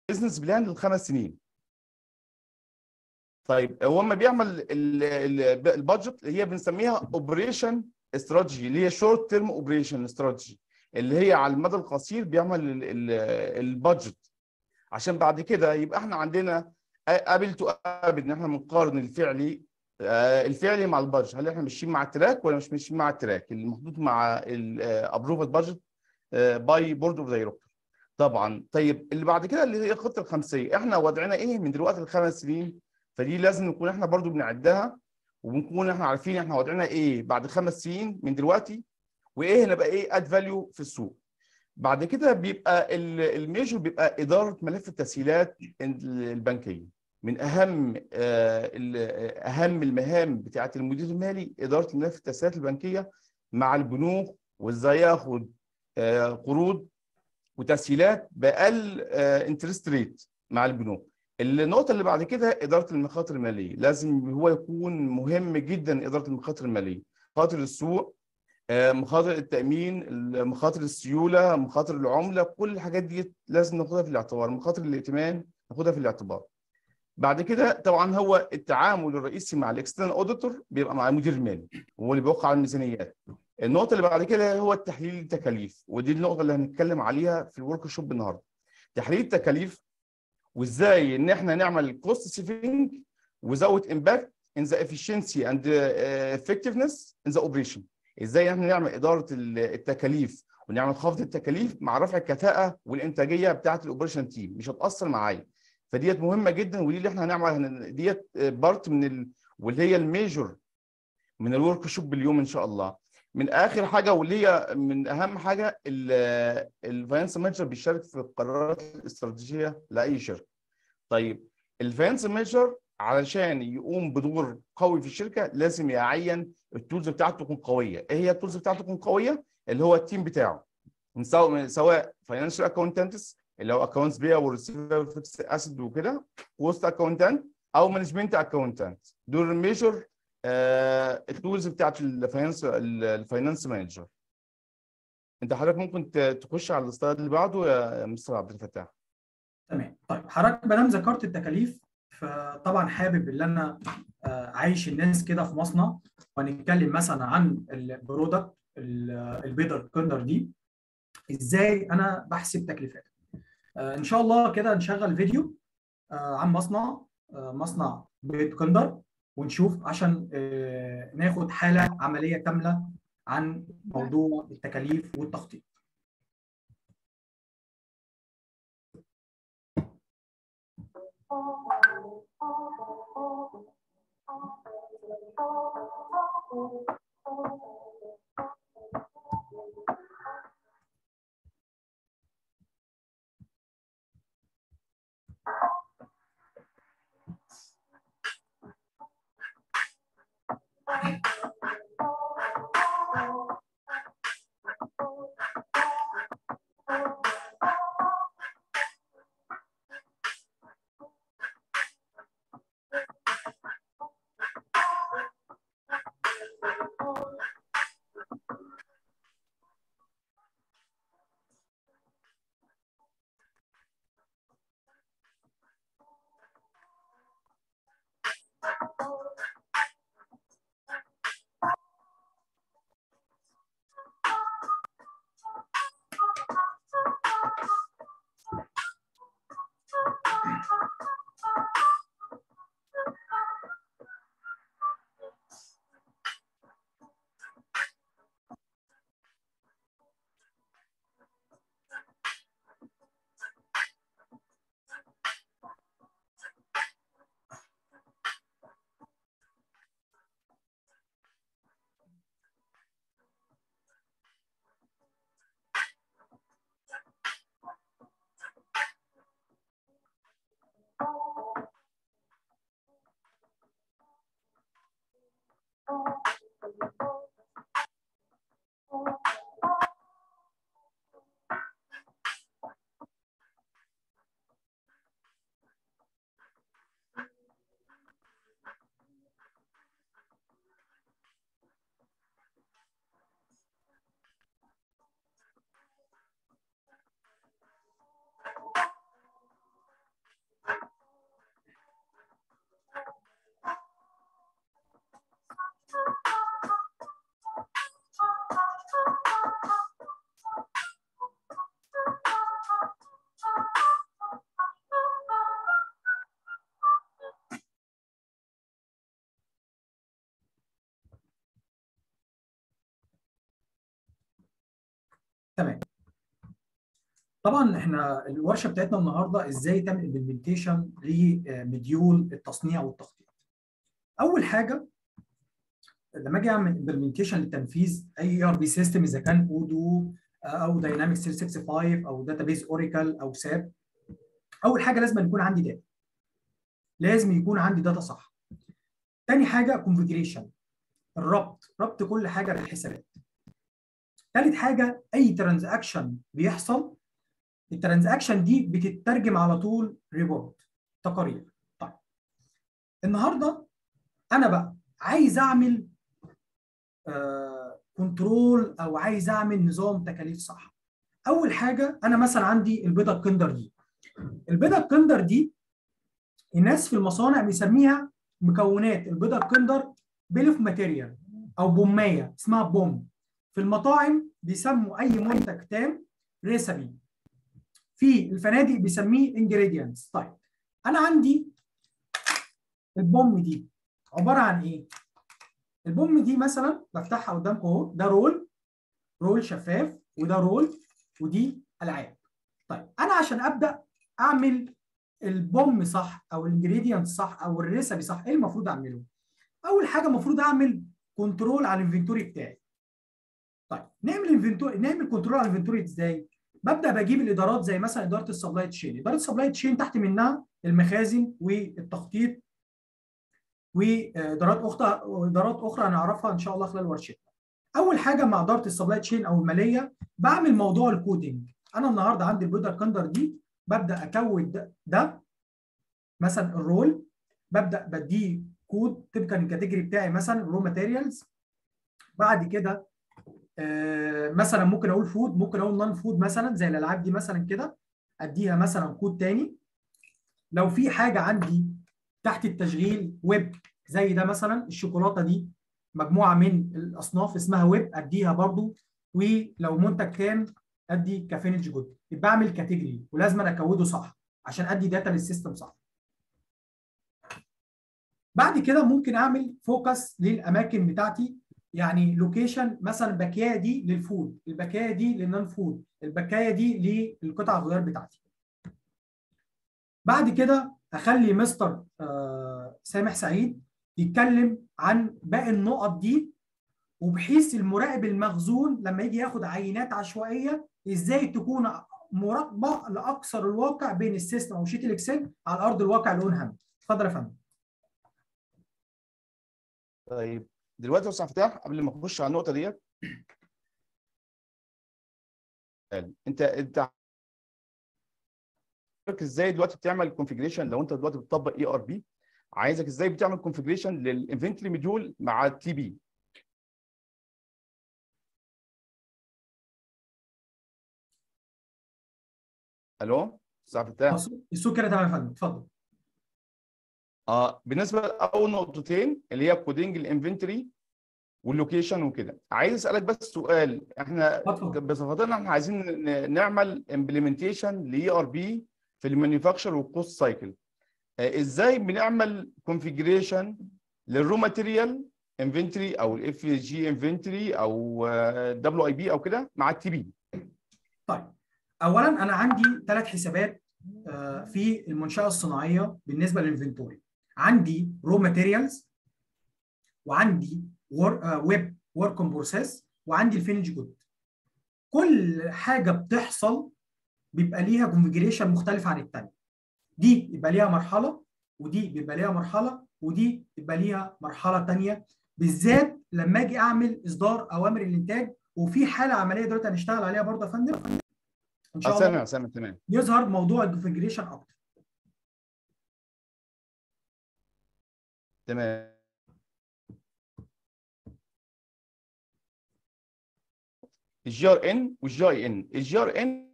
بزنس بلان للخمس سنين طيب هو لما بيعمل ال- ال- البادجت اللي هي بنسميها اوبريشن استراتيجي اللي هي شورت تيرم اوبريشن استراتيجي اللي هي على المدى القصير بيعمل ال- ال- البادجت عشان بعد كده يبقى احنا عندنا قابل تو قابل ان احنا بنقارن الفعلي آه، الفعلي مع البادجت هل احنا ماشيين مع التراك ولا مش ماشيين مع التراك المحطوط مع الابروفال بادجت باي بورد اوف دايركتور طبعا طيب اللي بعد كده اللي هي الخطه الخمسيه احنا وضعنا ايه من دلوقتي لخمس سنين فدي لازم نكون احنا برضو بنعدها وبنكون احنا عارفين احنا وضعنا ايه بعد خمس سنين من دلوقتي وايه هنبقى ايه اد فاليو في السوق بعد كده بيبقى ال- الميجر بيبقى اداره ملف التسهيلات البنكيه من اهم آه، ال- اهم المهام بتاعه المدير المالي اداره ملف التسهيلات البنكيه مع البنوك وازاي ياخد آه، قروض وتسهيلات باقل انترست ريت مع البنوك النقطه اللي بعد كده اداره المخاطر الماليه لازم هو يكون مهم جدا اداره المخاطر الماليه مخاطر السوق آه، مخاطر التامين مخاطر السيوله مخاطر العمله كل الحاجات دي لازم ناخدها في الاعتبار مخاطر الائتمان ناخدها في الاعتبار بعد كده طبعا هو التعامل الرئيسي مع الاكسترنال اوديتور بيبقى مع المدير المالي وهو اللي بيوقع على الميزانيات النقطه اللي بعد كده هو التحليل التكاليف ودي النقطه اللي هنتكلم عليها في الورك شوب النهارده تحليل التكاليف وازاي ان احنا نعمل كوست سيفنج وزود امباكت ان ذا efficiency اند effectiveness ان ذا اوبريشن ازاي احنا نعمل اداره التكاليف ونعمل خفض التكاليف مع رفع الكفاءه والانتاجيه بتاعه الاوبريشن تيم مش هتاثر معايا فديت مهمه جدا ودي اللي احنا هنعمل ديت بارت من ال... واللي هي الميجور من الورك شوب اليوم ان شاء الله من اخر حاجه واللي هي من اهم حاجه الفاينانس مانجر بيشارك في القرارات الاستراتيجيه لاي شركه طيب الفاينانس مانجر علشان يقوم بدور قوي في الشركه لازم يعين التولز بتاعته تكون قويه ايه هي التولز بتاعته تكون قويه اللي هو التيم بتاعه سواء سواء فاينانشال اكونتنتس اللي هو اكونتس بيع وريسيفبل فيكس اسيد وكده كوست اكونتنت او مانجمنت اكونتنت دول الميجر التولز بتاعت الفاينانس الفاينانس مانجر انت حضرتك ممكن تخش على السلايد اللي بعده يا مستر عبد الفتاح تمام طيب حضرتك ما دام ذكرت التكاليف فطبعا حابب ان انا عايش الناس كده في مصنع وهنتكلم مثلا عن البرودكت البيضه كندر دي ازاي انا بحسب تكلفتها ان شاء الله كده نشغل فيديو عن مصنع مصنع بيض كندر ونشوف عشان ناخد حاله عمليه كامله عن موضوع التكاليف والتخطيط تمام طبعا احنا الورشه بتاعتنا النهارده ازاي تعمل امبلمنتيشن لمديول التصنيع والتخطيط اول حاجه لما اجي اعمل امبلمنتيشن لتنفيذ اي ار بي سيستم اذا كان اودو او داينامكس 365 او داتابيز اوراكل او ساب اول حاجه لازم يكون عندي داتا لازم يكون عندي داتا صح تاني حاجه كونفجريشن الربط ربط كل حاجه بالحسابات ثالث حاجه اي ترانزاكشن بيحصل الترانزاكشن دي بتترجم على طول ريبورت تقارير طيب النهارده انا بقى عايز اعمل آه كنترول او عايز اعمل نظام تكاليف صح اول حاجه انا مثلا عندي البيضه الكندر دي البيضه الكندر دي الناس في المصانع بيسميها مكونات البيضه الكندر بيل اوف ماتيريال او بومايه اسمها بوم في المطاعم بيسموا اي منتج تام ريسبي في الفنادق بيسميه انجريدينتس طيب انا عندي البوم دي عباره عن ايه البوم دي مثلا بفتحها قدامكم اهو ده رول رول شفاف وده رول ودي العاب طيب انا عشان ابدا اعمل البوم صح او الانجريدينت صح او الريسبي صح ايه المفروض اعمله اول حاجه المفروض اعمل كنترول على الانفنتوري بتاعي طيب نعمل انفنتوري نعمل كنترول على الانفنتوري ازاي ببدا بجيب الادارات زي مثلا اداره السبلاي تشين اداره السبلاي تشين تحت منها المخازن والتخطيط وادارات اخرى وادارات اخرى هنعرفها ان شاء الله خلال ورشتنا اول حاجه مع اداره السبلاي تشين او الماليه بعمل موضوع الكودينج انا النهارده عندي البيضه كندر دي ببدا اكود ده, ده مثلا الرول ببدا بديه كود طبقا الكاتيجوري بتاعي مثلا رو ماتيريالز بعد كده آه مثلا ممكن اقول فود ممكن اقول نون فود مثلا زي الالعاب دي مثلا كده اديها مثلا كود تاني لو في حاجه عندي تحت التشغيل ويب زي ده مثلا الشوكولاته دي مجموعه من الاصناف اسمها ويب اديها برضو ولو منتج تام ادي كفينج جود يبقى اعمل كاتيجوري ولازم انا اكوده صح عشان ادي داتا للسيستم صح بعد كده ممكن اعمل فوكس للاماكن بتاعتي يعني لوكيشن مثلا البكايه دي للفود البكايه دي للنون فود البكايه دي للقطع الغيار بتاعتي بعد كده اخلي مستر آه سامح سعيد يتكلم عن باقي النقط دي وبحيث المراقب المخزون لما يجي ياخد عينات عشوائيه ازاي تكون مراقبه لاكثر الواقع بين السيستم او شيت الاكسل على ارض الواقع الاون هاند اتفضل يا فندم طيب دلوقتي يا استاذ فتاح قبل ما نخش على النقطه ديت انت انت ازاي دلوقتي بتعمل كونفجريشن لو انت دلوقتي بتطبق اي ار بي عايزك ازاي بتعمل كونفجريشن للانفنتوري مديول مع التي بي الو استاذ فتاح الصوت كده تمام يا فندم اتفضل اه بالنسبه لاول نقطتين اللي هي كودينج الانفنتوري واللوكيشن وكده عايز اسالك بس سؤال احنا بصفتنا احنا عايزين نعمل امبلمنتيشن لاي ار بي في المانيفاكتشر والكوست سايكل ازاي بنعمل كونفيجريشن للرو ماتيريال انفنتوري او الاف جي انفنتوري او دبليو اي بي او كده مع التي بي طيب اولا انا عندي ثلاث حسابات في المنشاه الصناعيه بالنسبه للانفنتوري عندي رو ماتيريالز وعندي ويب ورك بروسيس وعندي الفينش جود كل حاجه بتحصل بيبقى ليها كونفجريشن مختلف عن الثانيه دي يبقى ليها مرحله ودي بيبقى ليها مرحله ودي يبقى ليها مرحله ثانيه بالذات لما اجي اعمل اصدار اوامر الانتاج وفي حاله عمليه دلوقتي هنشتغل عليها برضه يا فندم ان شاء الله سامع تمام يظهر موضوع الكونفجريشن اكتر تمام الجي ار ان والجي اي ان الجي ار ان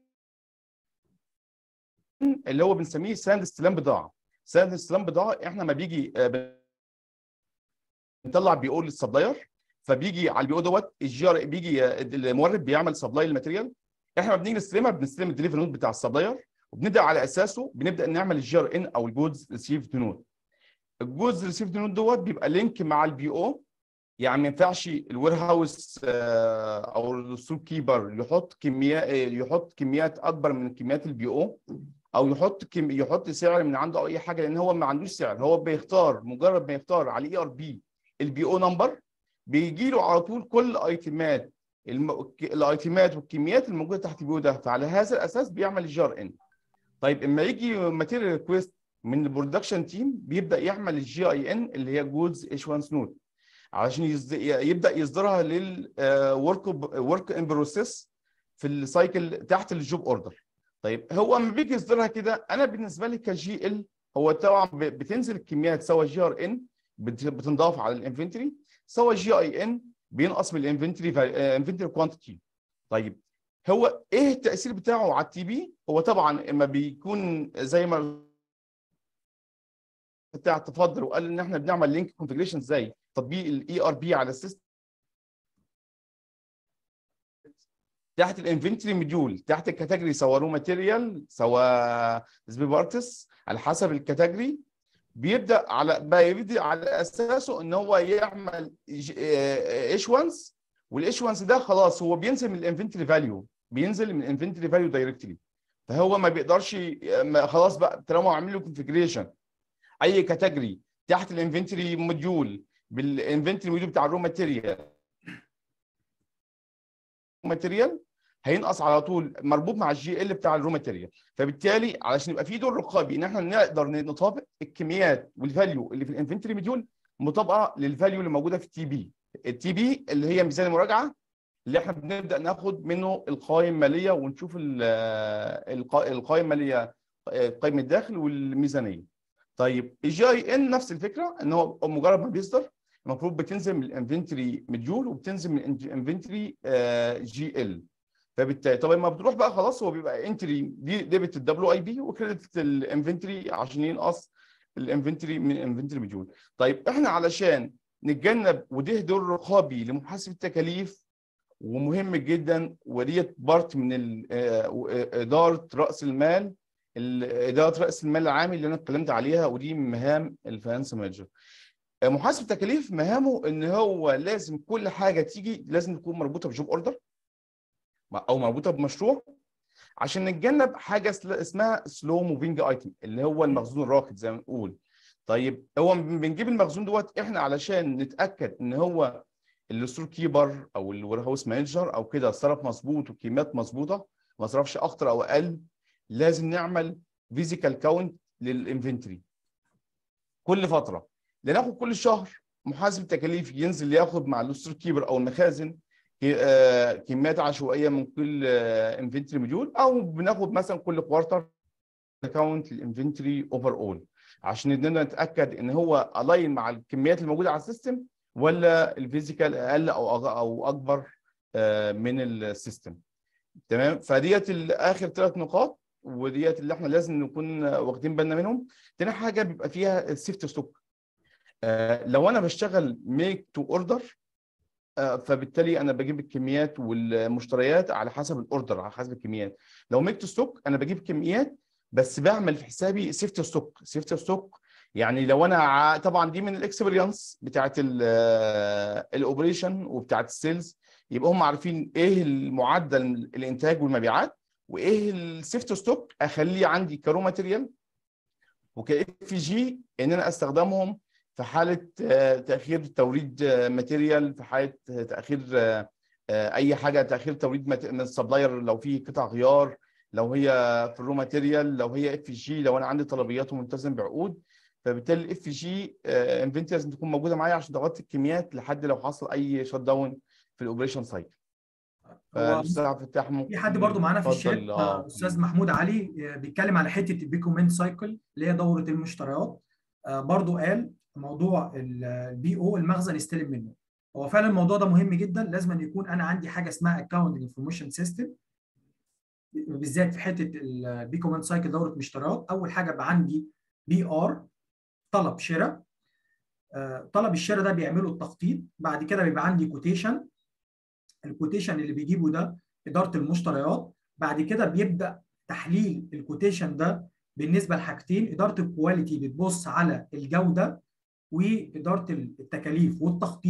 اللي هو بنسميه سند استلام بضاعه سند استلام بضاعه احنا ما بيجي بنطلع بي او للسبلاير فبيجي على البي او دوت الجي ار بيجي المورد بيعمل سبلاي للماتيريال احنا بنيجي نستلمها بنستلم الدليفري نوت بتاع السبلاير وبنبدا على اساسه بنبدا نعمل الجي ار ان او الجودز ريسيفد نوت الجودز ريسيفد نوت دوت بيبقى لينك مع البي او يعني ما ينفعش الوير هاوس او السوق كيبر يحط كميات يحط كميات اكبر من كميات البي او او يحط كم يحط سعر من عنده او اي حاجه لان هو ما عندوش سعر هو بيختار مجرد ما يختار على الاي ار بي البي او نمبر بيجي له على طول كل ايتمات الم... الايتمات والكميات الموجوده تحت البي او ده فعلى هذا الاساس بيعمل الجي ار ان طيب اما يجي ماتيريال ريكويست من البرودكشن تيم بيبدا يعمل الجي اي ان اللي هي جودز ايشوانس نوت علشان يز... يبدا يصدرها للورك ورك ان بروسيس في السايكل تحت الجوب اوردر طيب هو اما بيجي يصدرها كده انا بالنسبه لي كجي ال هو طبعا بتنزل الكميات سواء جي ار ان بتنضاف على الانفنتوري سواء جي اي ان بينقص من الانفنتوري انفنتوري كوانتيتي طيب هو ايه التاثير بتاعه على التي بي هو طبعا اما بيكون زي ما بتاع تفضل وقال ان احنا بنعمل لينك كونفجريشن ازاي تطبيق الاي ار بي على السيستم تحت الانفنتوري موديول تحت الكاتيجوري سواء رو ماتيريال سواء سبي بارتس على حسب الكاتيجوري بيبدا على بيبدا على اساسه ان هو يعمل ايشوانس والايشوانس ده خلاص هو بينزل من الانفنتوري فاليو بينزل من الانفنتوري فاليو دايركتلي فهو ما بيقدرش خلاص بقى طالما عامل له كونفجريشن اي كاتيجوري تحت الانفنتوري موديول بالانفنتوري موديول بتاع الرو ماتيريال ماتيريال هينقص على طول مربوط مع الجي ال بتاع الرو ماتيريال فبالتالي علشان يبقى في دور رقابي ان احنا نقدر نطابق الكميات والفاليو اللي في الانفنتوري موديول مطابقه للفاليو اللي موجوده في التي بي التي بي اللي هي ميزان المراجعه اللي احنا بنبدا ناخد منه القوائم الماليه ونشوف القوائم الماليه قائمه الداخل والميزانيه طيب الجي اي ان نفس الفكره ان هو مجرد ما بيصدر المفروض بتنزل من الانفنتوري مديول وبتنزل من الانفنتوري جي ال فبالتالي طب لما بتروح بقى خلاص هو بيبقى انتري دي ديبت الدبليو اي بي وكريدت الانفنتوري عشان ينقص الانفنتوري من الانفنتوري مديول طيب احنا علشان نتجنب وده دور رقابي لمحاسبه التكاليف ومهم جدا وديت بارت من اداره راس المال اداره راس المال العامل اللي انا اتكلمت عليها ودي من مهام الفاينانس مانجر محاسب التكاليف مهامه ان هو لازم كل حاجه تيجي لازم تكون مربوطه بجوب اوردر او مربوطه بمشروع عشان نتجنب حاجه اسمها سلو موفينج ايتم اللي هو المخزون الراكد زي ما بنقول طيب هو بنجيب المخزون دوت احنا علشان نتاكد ان هو الستور كيبر او الوير هاوس مانجر او كده صرف مظبوط والكميات مظبوطه ما صرفش اكتر او اقل لازم نعمل فيزيكال كاونت للانفنتوري كل فتره لناخد كل شهر محاسب تكاليف ينزل ياخد مع الستور كيبر او المخازن كميات عشوائيه من كل انفنتوري موديول او بناخد مثلا كل كوارتر كاونت للانفنتوري اوفر اول عشان نقدر نتاكد ان هو الاين مع الكميات الموجوده على السيستم ولا الفيزيكال اقل او او اكبر من السيستم تمام فديت اخر ثلاث نقاط وديت اللي احنا لازم نكون واخدين بالنا منهم تاني حاجه بيبقى فيها السيفت ستوك لو انا بشتغل ميك تو اوردر فبالتالي انا بجيب الكميات والمشتريات على حسب الاوردر على حسب الكميات لو ميك تو ستوك انا بجيب كميات بس بعمل في حسابي سيفت ستوك سيفت ستوك يعني لو انا طبعا دي من الاكسبيرينس بتاعت الاوبريشن وبتاعت السيلز يبقى هم عارفين ايه المعدل الانتاج والمبيعات وايه السيفت ستوك اخليه عندي كرو ماتيريال وكاف جي ان انا استخدمهم في حاله تاخير توريد ماتيريال في حاله تاخير اي حاجه تاخير توريد من السبلاير لو في قطع غيار لو هي في الرو ماتيريال لو هي اف جي لو انا عندي طلبيات وملتزم بعقود فبالتالي الاف جي انفنتوري لازم تكون موجوده معايا عشان تغطي الكميات لحد لو حصل اي شت داون في الاوبريشن سايكل استاذ عبد الفتاح في حد برضو معانا في الشات آه. استاذ محمود علي بيتكلم على حته البيكومنت سايكل اللي هي دوره المشتريات برضو قال موضوع البي او المخزن يستلم منه هو فعلا الموضوع ده مهم جدا لازم أن يكون انا عندي حاجه اسمها اكونت انفورميشن سيستم بالذات في حته البيكومنت سايكل دوره مشتريات اول حاجه بقى عندي بي ار طلب شراء طلب الشراء ده بيعمله التخطيط بعد كده بيبقى عندي كوتيشن الكوتيشن اللي بيجيبه ده اداره المشتريات بعد كده بيبدا تحليل الكوتيشن ده بالنسبه لحاجتين اداره الكواليتي بتبص على الجوده واداره التكاليف والتخطيط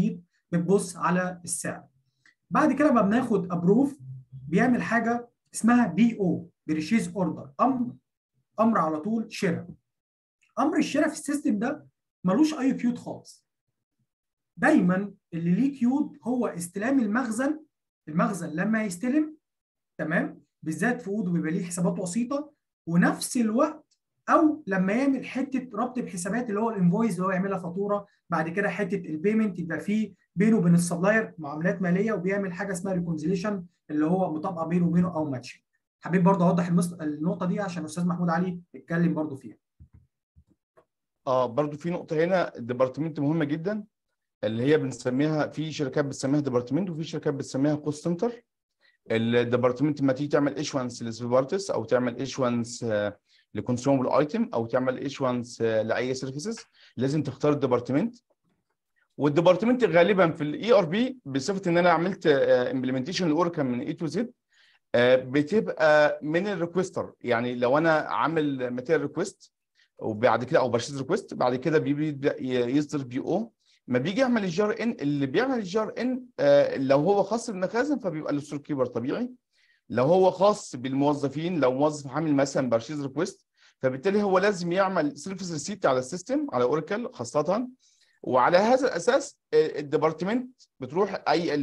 بتبص على السعر بعد كده ما بناخد ابروف بيعمل حاجه اسمها بي او بريشيز اوردر امر امر على طول شراء امر الشراء في السيستم ده ملوش اي كيود خالص دايما اللي ليه كيود هو استلام المخزن المخزن لما يستلم تمام بالذات في اوضه بيبقى ليه حسابات وسيطه ونفس الوقت او لما يعمل حته ربط بحسابات اللي هو الانفويس اللي هو يعملها فاتوره بعد كده حته البيمنت يبقى فيه بينه وبين السبلاير معاملات ماليه وبيعمل حاجه اسمها ريكونزيليشن اللي هو مطابقه بينه وبينه او ماتشنج حبيت برضه اوضح النقطه دي عشان الاستاذ محمود علي اتكلم برضه فيها اه برضو في نقطه هنا الديبارتمنت مهمه جدا اللي هي بنسميها في شركات بتسميها ديبارتمنت وفي شركات بتسميها كوست سنتر الديبارتمنت لما تيجي تعمل ايشوانس للسبارتس او تعمل ايشوانس لكونسيومبل ايتم او تعمل ايشوانس لاي سيرفيسز لازم تختار الديبارتمنت والديبارتمنت غالبا في الاي ار بي بصفه ان انا عملت امبلمنتيشن لاوركل من اي تو زد بتبقى من الريكوستر يعني لو انا عامل ماتيريال ريكويست وبعد كده او برشيز ريكويست بعد كده بيبدا يصدر بي او ما بيجي يعمل الجي ار ان اللي بيعمل الجي ار ان لو هو خاص بالمخازن فبيبقى الستور كيبر طبيعي لو هو خاص بالموظفين لو موظف عامل مثلا برشيز ريكويست فبالتالي هو لازم يعمل سيرفيس ريسيت على السيستم على اوراكل خاصه وعلى هذا الاساس الديبارتمنت بتروح اي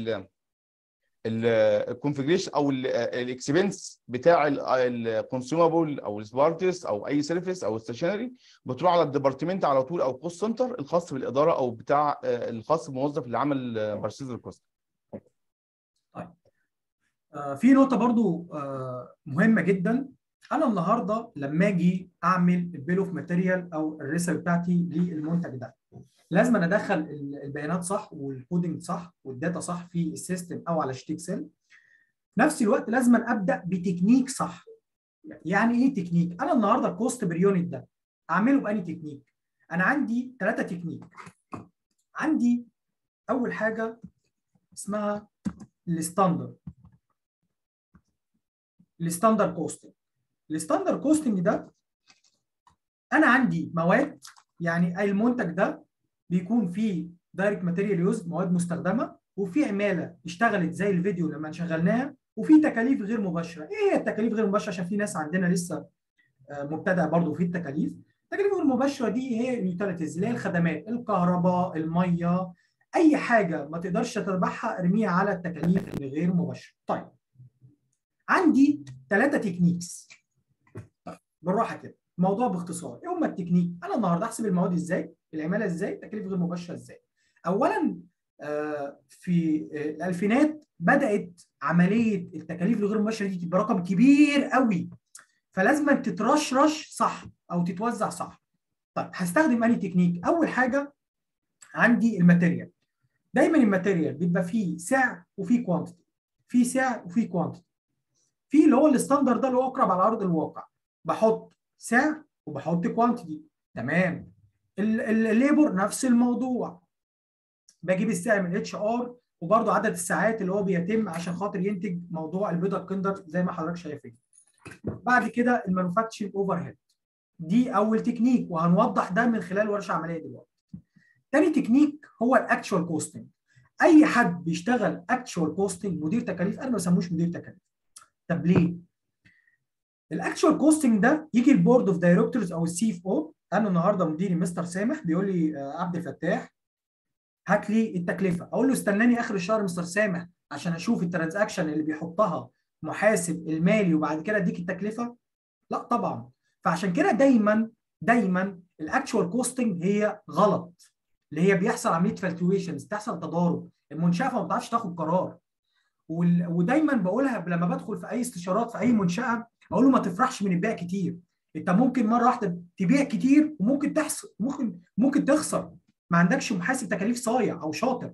الكونفجريشن او الاكسبنس بتاع الكونسيومابل او السبارتس او اي سيرفيس او ستيشنري بتروح على الديبارتمنت على طول او كوست سنتر الخاص بالاداره او بتاع الخاص بالموظف اللي عمل برسيز ريكوست طيب آه في نقطه برضو آه مهمه جدا انا النهارده لما اجي اعمل البيل اوف ماتيريال او الريسه بتاعتي للمنتج ده لازم أنا ادخل البيانات صح والكودنج صح والداتا صح في السيستم او على شيت اكسل نفس الوقت لازم ابدا بتكنيك صح يعني ايه تكنيك انا النهارده الكوست بير يونت ده اعمله باني تكنيك انا عندي ثلاثه تكنيك عندي اول حاجه اسمها الستاندرد الستاندرد كوستنج الستاندرد كوستنج ده انا عندي مواد يعني المنتج ده بيكون فيه دايركت ماتيريال يوز مواد مستخدمه وفي عماله اشتغلت زي الفيديو لما شغلناها وفي تكاليف غير مباشره ايه هي التكاليف غير مباشره عشان في ناس عندنا لسه مبتدئه برضه في التكاليف التكاليف غير مباشره دي هي اليوتيليتيز اللي هي الخدمات الكهرباء الميه اي حاجه ما تقدرش تتبعها ارميها على التكاليف الغير مباشره طيب عندي ثلاثه تكنيكس طيب بالراحه كده الموضوع باختصار ايه هم التكنيك انا النهارده احسب المواد ازاي العماله ازاي التكاليف غير مباشره ازاي اولا في الالفينات بدات عمليه التكاليف الغير مباشره دي تبقى رقم كبير قوي فلازم تترشرش صح او تتوزع صح طيب هستخدم انهي تكنيك اول حاجه عندي الماتيريال دايما الماتيريال بيبقى فيه سعر وفيه كوانتيتي في سعر وفي كوانتيتي في اللي هو الستاندرد ده اللي هو اقرب على ارض الواقع بحط سعر وبحط كوانتيتي تمام الليبر نفس الموضوع بجيب السعر من اتش ار وبرده عدد الساعات اللي هو بيتم عشان خاطر ينتج موضوع البيضه كندر زي ما حضرتك شايفين بعد كده المانوفاكتشرنج اوفر هيد دي اول تكنيك وهنوضح ده من خلال ورشه عمليه دلوقتي تاني تكنيك هو الاكشوال كوستنج اي حد بيشتغل اكشوال كوستنج مدير تكاليف انا ما بسموش مدير تكاليف طب ليه الاكشوال كوستنج ده يجي البورد اوف دايركتورز او السي اف او انا النهارده مديري مستر سامح بيقول لي عبد الفتاح هات لي التكلفه اقول له استناني اخر الشهر مستر سامح عشان اشوف الترانزاكشن اللي بيحطها محاسب المالي وبعد كده اديك التكلفه لا طبعا فعشان كده دايما دايما الاكشوال كوستنج هي غلط اللي هي بيحصل عمليه فلكتويشنز تحصل تضارب المنشاه ما بتعرفش تاخد قرار ودايما بقولها لما بدخل في اي استشارات في اي منشاه اقول له ما تفرحش من البيع كتير انت ممكن مره واحده تبيع كتير وممكن تحصل ممكن ممكن تخسر ما عندكش محاسب تكاليف صايع او شاطر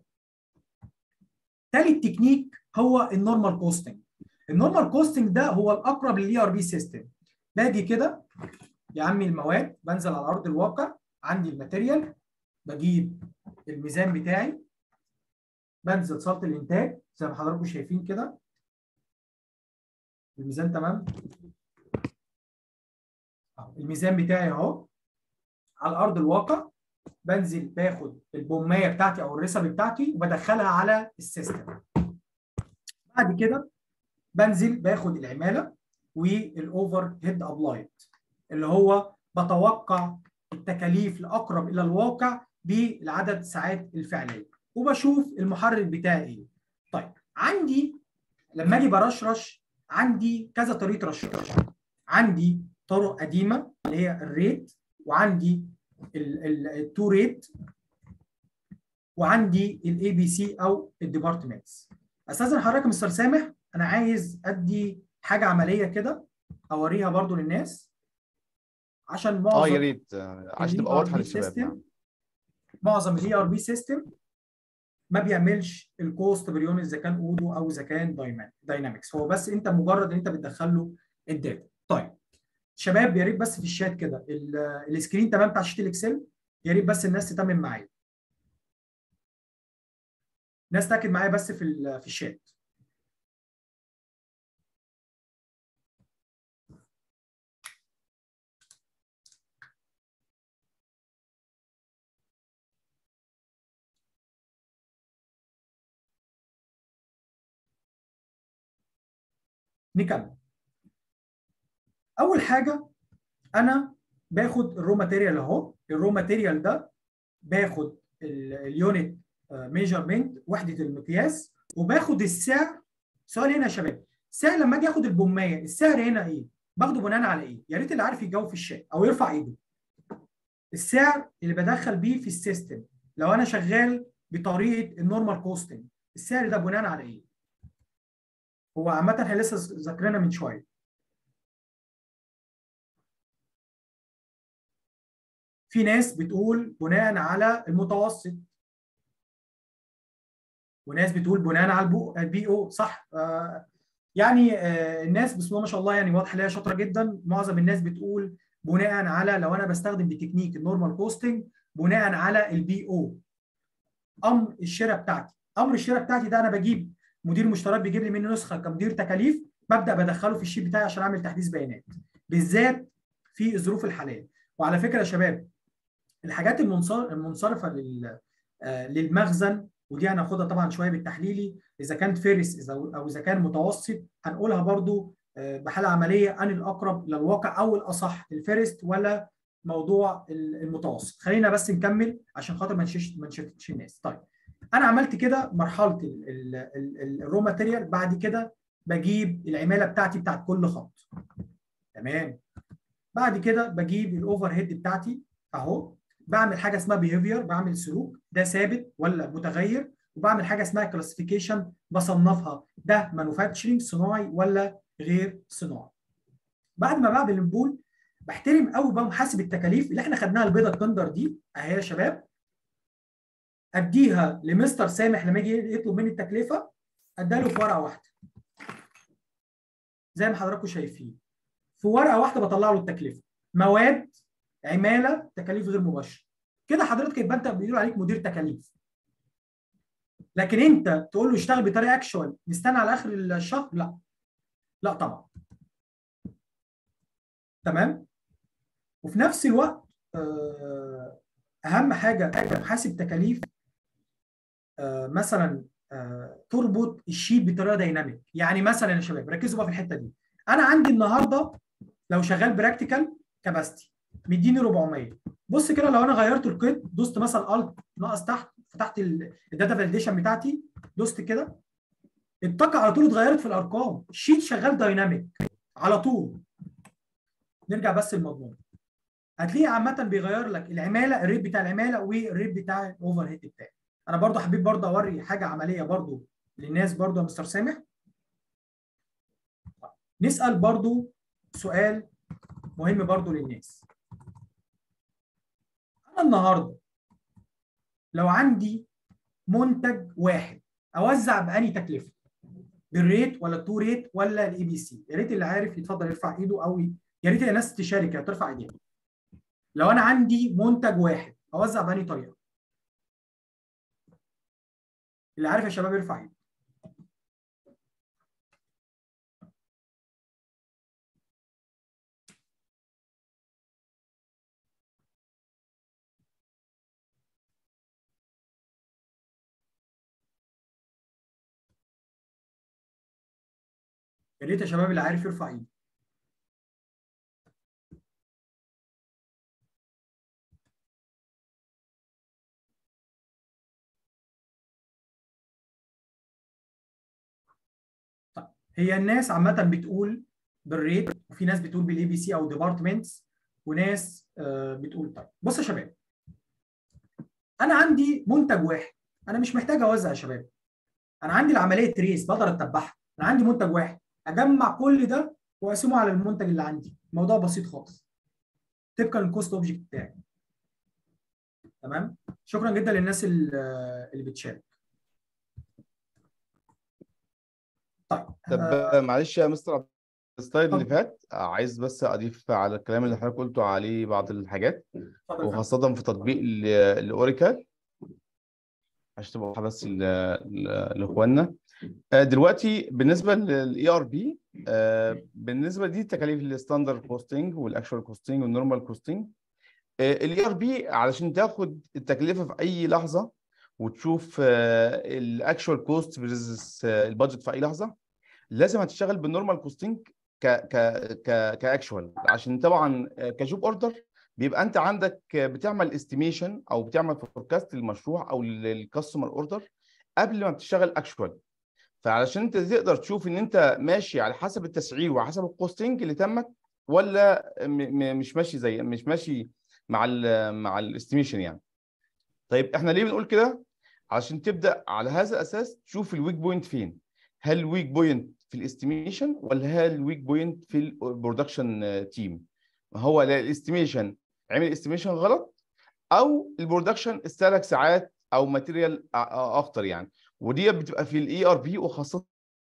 ثالث تكنيك هو النورمال كوستنج النورمال كوستنج ده هو الاقرب للاي ار بي سيستم باجي كده يا عمي المواد بنزل على ارض الواقع عندي الماتيريال بجيب الميزان بتاعي بنزل صاله الانتاج زي ما حضراتكم شايفين كده الميزان تمام الميزان بتاعي اهو على ارض الواقع بنزل باخد البومايه بتاعتي او الريسبي بتاعتي وبدخلها على السيستم بعد كده بنزل باخد العماله والاوفر هيد ابلايد اللي هو بتوقع التكاليف الاقرب الى الواقع بالعدد الساعات الفعليه وبشوف المحرك بتاعي ايه طيب عندي لما اجي برشرش عندي كذا طريقه رشرش عندي طرق قديمه اللي هي الريت وعندي التو ريت وعندي الاي بي سي او الديبارتمنتس استاذن حضرتك مستر سامح انا عايز ادي حاجه عمليه كده اوريها برضو للناس عشان معظم اه يا ريت آه، عشان تبقى واضحه للشباب نعم. معظم الاي ار بي سيستم ما بيعملش الكوست بير يونت اذا كان اودو او اذا كان داينامكس هو بس انت مجرد ان انت بتدخل له الداتا طيب شباب يا ريت بس في الشات كده السكرين تمام بتاع شيت الاكسل يا ريت بس الناس تتمم معايا ناس تاكد معايا بس في في الشات نكمل اول حاجه انا باخد الرو ماتيريال اهو الرو ماتيريال ده باخد اليونت ميجرمنت وحده المقياس وباخد السعر سؤال هنا يا شباب السعر لما اجي اخد البومايه السعر هنا ايه باخده بناء على ايه يا ريت اللي عارف يجاوب في الشات او يرفع ايده السعر اللي بدخل بيه في السيستم لو انا شغال بطريقه النورمال كوستنج السعر ده بناء على ايه هو عامه احنا لسه ذاكرينها من شويه في ناس بتقول بناء على المتوسط وناس بتقول بناء على البي او صح آه يعني آه الناس بسم الله ما شاء الله يعني واضحه ليها شاطره جدا معظم الناس بتقول بناء على لو انا بستخدم بتكنيك النورمال كوستنج بناء على البي او امر الشراء بتاعتي امر الشراء بتاعتي ده انا بجيب مدير مشتريات بيجيب لي منه نسخه كمدير تكاليف ببدا بدخله في الشيت بتاعي عشان اعمل تحديث بيانات بالذات في الظروف الحاليه وعلى فكره يا شباب الحاجات المنصرفه لل للمخزن ودي هناخدها طبعا شويه بالتحليلي اذا كانت فارس او اذا كان متوسط هنقولها برضو بحاله عمليه عن الاقرب للواقع او الاصح الفيرست ولا موضوع المتوسط خلينا بس نكمل عشان خاطر ما نشتتش الناس طيب انا عملت كده مرحله الرو ماتيريال بعد كده بجيب العماله بتاعتي بتاعت كل خط تمام بعد كده بجيب الاوفر هيد بتاعتي اهو بعمل حاجه اسمها بيهيفير بعمل سلوك ده ثابت ولا متغير وبعمل حاجه اسمها كلاسيفيكيشن بصنفها ده مانوفاكتشرنج صناعي ولا غير صناعي بعد ما بعمل البول بحترم قوي بقى محاسب التكاليف اللي احنا خدناها البيضه الكندر دي اهي يا شباب اديها لمستر سامح لما يجي يطلب مني التكلفه اديها له في ورقه واحده زي ما حضراتكم شايفين في ورقه واحده بطلع له التكلفه مواد عماله تكاليف غير مباشره كده حضرتك يبقى انت بيقولوا عليك مدير تكاليف لكن انت تقول له اشتغل بطريقه اكشوال نستنى على اخر الشهر لا لا طبعا تمام وفي نفس الوقت اهم حاجه محاسب تكاليف مثلا تربط الشيت بطريقه دايناميك يعني مثلا يا شباب ركزوا بقى في الحته دي انا عندي النهارده لو شغال براكتيكال كباستي مديني 400 بص كده لو انا غيرت القيد دوست مثلا الت ناقص تحت فتحت الداتا فاليديشن بتاعتي دوست كده الطاقه على طول اتغيرت في الارقام الشيت شغال دايناميك على طول نرجع بس للمضمون هتلاقيه عامه بيغير لك العماله الريت بتاع العماله والريت بتاع الاوفر هيد بتاعي انا برضو حبيت برضو اوري حاجه عمليه برضو للناس برضو يا مستر سامح نسال برضو سؤال مهم برضو للناس انا النهارده لو عندي منتج واحد اوزع باني تكلفه بالريت ولا التو ريت ولا الاي بي سي يا ريت اللي عارف يتفضل يرفع ايده او يا ريت الناس تشارك يعني ترفع ايديها لو انا عندي منتج واحد اوزع باني طريقه اللي عارف يا شباب يرفع ايده يا ريت يا شباب اللي عارف يرفع ايده طيب هي الناس عامة بتقول بالريت وفي ناس بتقول بالاي بي سي او ديبارتمنتس وناس آه، بتقول طيب بص يا شباب انا عندي منتج واحد انا مش محتاج اوزع يا شباب انا عندي العمليه تريس بقدر اتبعها انا عندي منتج واحد اجمع كل ده واقسمه على المنتج اللي عندي الموضوع بسيط خالص طبقا للكوست اوبجكت بتاعي تمام شكرا جدا للناس اللي اللي بتشارك طيب طب آه، معلش يا مستر عبد- السلايد اللي اتفضل. فات عايز بس اضيف على الكلام اللي حضرتك قلته عليه بعض الحاجات اتفضل يا فندم. وخاصة في تطبيق ال- الاوراكل عشان تبقى واضحة بس ل- ل- لاخواننا آه، دلوقتي بالنسبة للاي ار بي بالنسبة دي تكاليف الستاندرد كوستنج والاكشوال كوستنج والنورمال كوستنج الاي ار بي علشان تاخد التكلفة في اي لحظة وتشوف الاكشوال كوست فيرسز البادجت في اي لحظة لازم هتشتغل بالنورمال كوستنج ك ك ك كاكشوال عشان طبعا كجوب اوردر بيبقى انت عندك بتعمل استيميشن او بتعمل فوركاست للمشروع او للكاستمر اوردر قبل ما بتشتغل اكشوال فعلشان انت تقدر تشوف ان انت ماشي على حسب التسعير وحسب الكوستنج اللي تمت ولا م م مش ماشي زي مش ماشي مع ال مع الاستيميشن يعني طيب احنا ليه بنقول كده عشان تبدا على هذا الاساس تشوف الويك بوينت فين هل الويك بوينت في الاستيميشن ولا هل الويك بوينت في البرودكشن تيم هو لا الاستيميشن عمل استيميشن غلط او البرودكشن استهلك ساعات او ماتيريال اكتر يعني ودي بتبقى في الاي ار بي وخاصه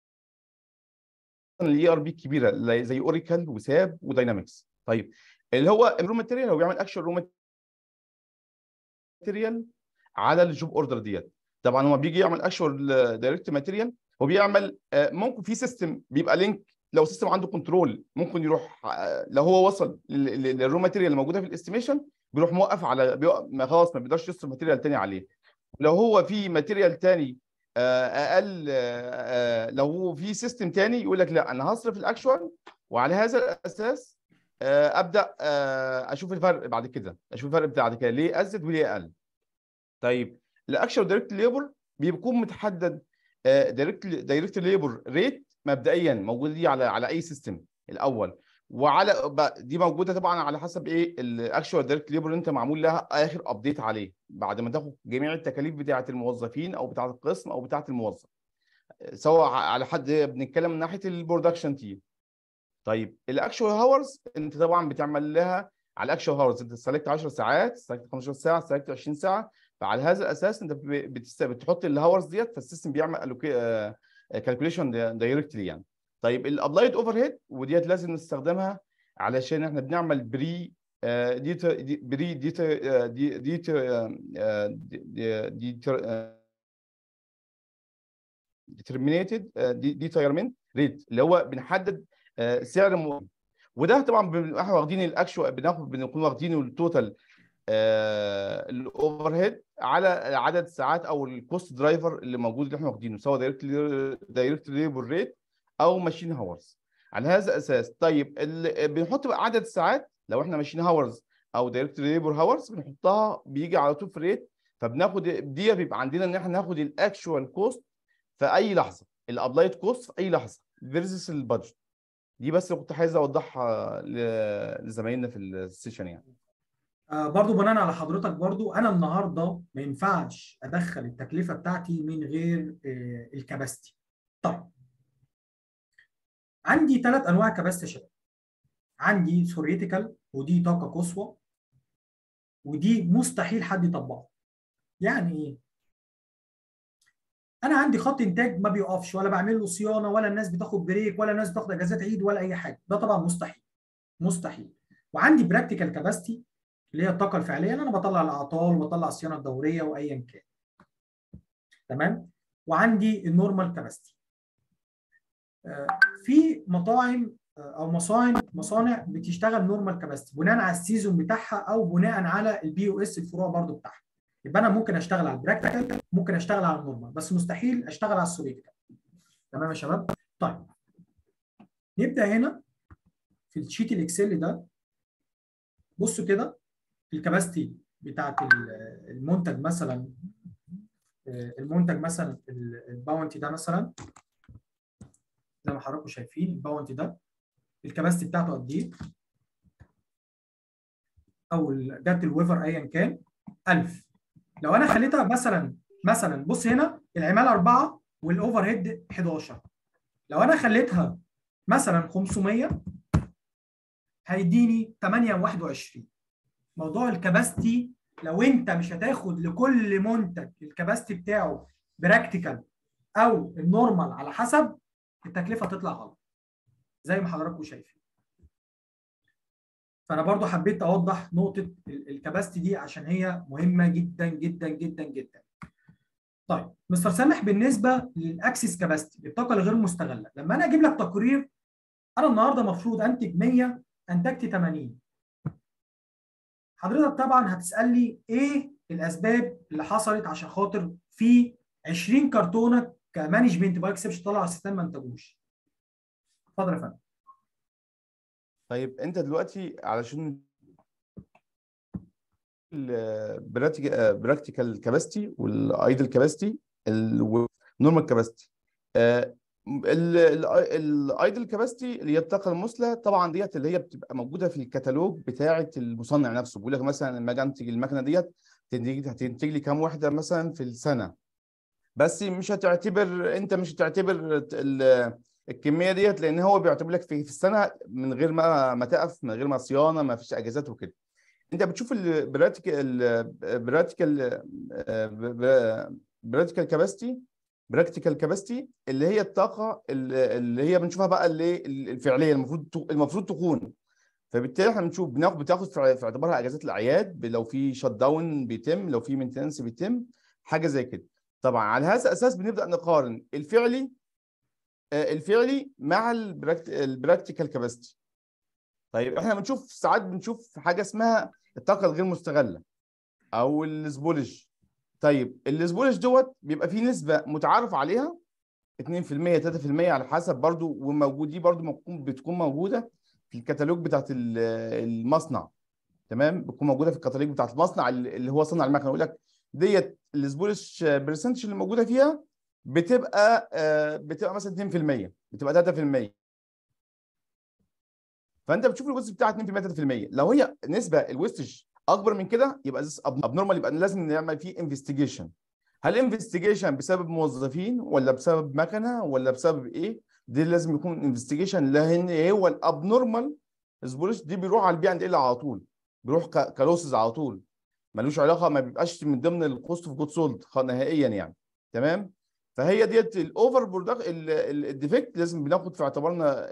الاي ار بي الكبيره زي- زي اوريكل وساب وداينامكس طيب اللي هو الرو ماتيريال هو بيعمل اكشن رو ماتيريال على الجوب اوردر ديت طبعا هو بيجي يعمل اكشوال دايركت ماتيريال هو بيعمل آه، ممكن في سيستم بيبقى لينك لو سيستم عنده كنترول ممكن يروح آه، لو هو وصل لل- لل- للرو ماتيريال الموجوده في الاستيميشن بيروح موقف على بيوق- ما خلاص ما بيقدرش يصرف ماتيريال تاني عليه لو هو في ماتيريال تاني آه، اقل آه، آه، لو هو في سيستم تاني يقول لك لا انا هصرف الاكشوال وعلى هذا الاساس آه، ابدا آه، اشوف الفرق بعد كده اشوف الفرق بعد كده ليه ازيد وليه اقل طيب الاكشوال دايركت ليبر بيكون متحدد دايركت دايركت ليبر ريت مبدئيا موجوده دي على على اي سيستم الاول وعلى ب- دي موجوده طبعا على حسب ايه الاكشوال دايركت ليبر اللي انت معمول لها اخر ابديت عليه بعد ما تاخد جميع التكاليف بتاعه الموظفين او بتاعه القسم او بتاعه الموظف سواء على حد بنتكلم من ناحيه البرودكشن تيم طيب الاكشوال هاورز انت طبعا بتعمل لها على الاكشوال هاورز انت سلكت 10 ساعات سلكت 15 ساعه سلكت 20 ساعه فعلى هذا الاساس انت ب- بتست- بتحط الهاورز ديت فالسيستم بيعمل كالكوليشن دايركتلي يعني طيب الابلايد اوفر هيد وديت لازم نستخدمها علشان احنا بنعمل بري ديتر بري ديتر ديتر ديتر ديترمينيتد ديتايرمنت ريت اللي هو بنحدد آه، سعر م... وده طبعا بنبقى احنا واخدين الاكشوال بناخد بنكون واخدين التوتال الاوفر هيد على عدد الساعات او الكوست درايفر اللي موجود اللي احنا واخدينه سواء دايركت دايركت ليبر ريت او ماشين هاورز على هذا الاساس طيب ال... بنحط بقى عدد الساعات لو احنا ماشين هاورز او دايركت ليبر هاورز بنحطها بيجي على طول في ريت فبناخد دي بيبقى عندنا ان احنا ناخد الاكشوال كوست في اي لحظه الابلايد كوست في اي لحظه فيرسس البادجت دي بس كنت عايز اوضحها ل- لزمايلنا في السيشن يعني آه، برضو بناء على حضرتك برضو انا النهارده ما ينفعش ادخل التكلفه بتاعتي من غير آه، الكباستي طيب عندي ثلاث انواع كباستي يا شباب عندي ثوريتيكال ودي طاقه قصوى ودي مستحيل حد يطبقها يعني ايه انا عندي خط انتاج ما بيقفش ولا بعمل له صيانه ولا الناس بتاخد بريك ولا الناس بتاخد اجازات عيد ولا اي حاجه ده طبعا مستحيل مستحيل وعندي براكتيكال كاباسيتي اللي هي الطاقه الفعليه اللي انا بطلع الاعطال وبطلع الصيانه الدوريه وايا كان تمام وعندي النورمال كاباسيتي في مطاعم آه، او مصانع مصانع بتشتغل نورمال كاباسيتي بناء على السيزون بتاعها او بناء على البي او اس الفروع برضو بتاعها يبقى انا ممكن اشتغل على البراكتيكال ممكن اشتغل على النورمال بس مستحيل اشتغل على السوليتيكال تمام يا شباب طيب نبدا هنا في الشيت الاكسل ده بصوا كده الكباستي بتاعت المنتج مثلا المنتج مثلا الباونتي ده مثلا زي ما حضراتكم شايفين الباونتي ده الكباستي بتاعته قد ايه او جت الويفر ايا كان 1000 لو انا خليتها مثلا مثلا بص هنا العماله 4 والاوفر هيد 11 لو انا خليتها مثلا 500 هيديني 8 21 موضوع الكباستي لو انت مش هتاخد لكل منتج الكباستي بتاعه براكتيكال او النورمال على حسب التكلفه تطلع غلط زي ما حضراتكم شايفين فانا برضو حبيت اوضح نقطه الكباستي دي عشان هي مهمه جدا جدا جدا جدا طيب مستر سامح بالنسبه للاكسس كباستي الطاقه الغير مستغله لما انا اجيب لك تقرير انا النهارده المفروض انتج 100 انتجت 80 حضرتك طبعا هتسال لي ايه الاسباب اللي حصلت عشان خاطر في 20 كرتونه كمانجمنت باي اكسبشن طلعوا على السيستم ما انتجوش اتفضل يا فندم طيب انت دلوقتي علشان براكتيكال كاباسيتي والايدل كاباسيتي والنورمال كاباسيتي الايدل كاباسيتي اللي هي الطاقه المثلى طبعا ديت اللي هي بتبقى موجوده في الكتالوج بتاعه المصنع نفسه بيقول لك مثلا لما اجي انتج المكنه ديت هتنتج لي كام وحده مثلا في السنه بس مش هتعتبر انت مش هتعتبر الكميه ديت لان هو بيعتبر لك في, في السنه من غير ما ما تقف من غير ما صيانه ما فيش اجازات وكده انت بتشوف البراتيكال البراتيكال براتيكال كاباسيتي براكتيكال كاباسيتي اللي هي الطاقه اللي هي بنشوفها بقى اللي الفعليه المفروض المفروض تكون فبالتالي احنا بنشوف بناخد بتاخد في اعتبارها اجازات الاعياد لو في شت داون بيتم لو في مينتنس بيتم حاجه زي كده طبعا على هذا الاساس بنبدا نقارن الفعلي الفعلي مع البراكتيكال كاباسيتي طيب احنا بنشوف ساعات بنشوف حاجه اسمها الطاقه الغير مستغله او السبولج طيب السبولج دوت بيبقى فيه نسبه متعارف عليها 2% 3% على حسب برضو وموجود دي برضو بتكون موجوده في الكتالوج بتاعت المصنع تمام بتكون موجوده في الكتالوج بتاعت المصنع اللي هو صنع المكنه يقول لك ديت السبولش برسنتج اللي موجوده فيها بتبقى بتبقى مثلا 2% بتبقى 3% فانت بتشوف الويستج بتاعها 2% 3% لو هي نسبه الويستج اكبر من كده يبقى ابنورمال يبقى لازم نعمل فيه انفستيجيشن هل انفستيجيشن بسبب موظفين ولا بسبب مكنه ولا بسبب ايه دي لازم يكون انفستيجيشن لان هو الابنورمال سبولش دي بيروح على البي اند ال على طول بيروح كلوسز على طول ملوش علاقه ما بيبقاش من ضمن الكوست اوف جود سولد نهائيا يعني تمام فهي ديت الاوفر برودكت الديفكت لازم بناخد في اعتبارنا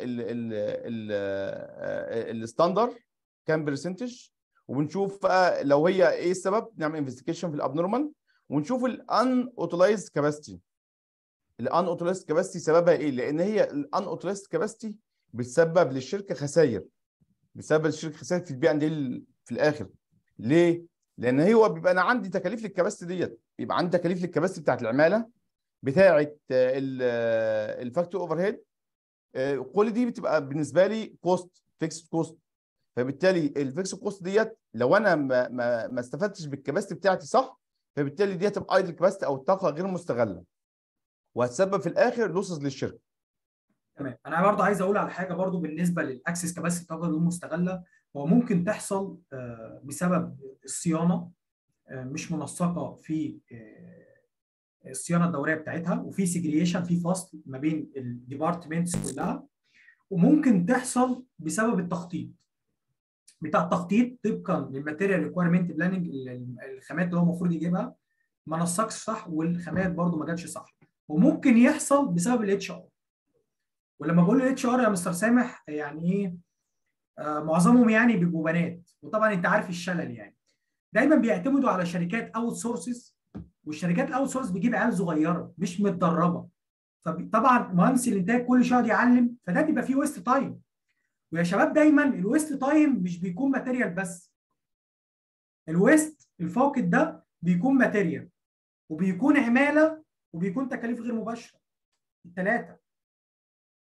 الستاندر كام برسنتج وبنشوف بقى لو هي ايه السبب نعمل انفستيجيشن في الابنورمال ونشوف الان اوتولايزد كاباسيتي الان اوتولايزد كاباسيتي سببها ايه؟ لان هي الان اوتولايزد كاباسيتي بتسبب للشركه خسائر بسبب الشركه خسائر في البيع دي في الاخر ليه؟ لان هو بيبقى انا عندي تكاليف للكباسيتي ديت يبقى عندي تكاليف للكباسيتي بتاعت العماله بتاعه الفاكتور اوفر هيد كل دي بتبقى بالنسبه لي كوست فيكس كوست فبالتالي الفيكس كوست ديت لو انا ما ما, ما استفدتش بالكباسيتي بتاعتي صح فبالتالي دي هتبقى ايدل كباسيتي او الطاقه غير مستغله وهتسبب في الاخر لوسز للشركه تمام انا برضه عايز اقول على حاجه برضه بالنسبه للاكسس كباسيتي الطاقه غير مستغله هو ممكن تحصل بسبب الصيانه مش منسقه في الصيانه الدوريه بتاعتها وفي سيجريشن في فصل ما بين الديبارتمنتس كلها وممكن تحصل بسبب التخطيط بتاع التخطيط طبقا للماتيريال ريكويرمنت بلاننج الخامات اللي هو المفروض يجيبها ما نسقش صح والخامات برده ما جاتش صح وممكن يحصل بسبب الاتش ار ولما بقول الاتش ار يا مستر سامح يعني ايه آه معظمهم يعني بيبقوا بنات وطبعا انت عارف الشلل يعني دايما بيعتمدوا على شركات اوت سورسز والشركات الاوت سورس بيجيب عيال صغيره مش متدربه فطبعا مهندس الانتاج كل شهر يعلم فده بيبقى فيه ويست تايم ويا شباب دايما الويست تايم مش بيكون ماتيريال بس الويست الفاقد ده بيكون ماتيريال وبيكون عماله وبيكون تكاليف غير مباشره الثلاثه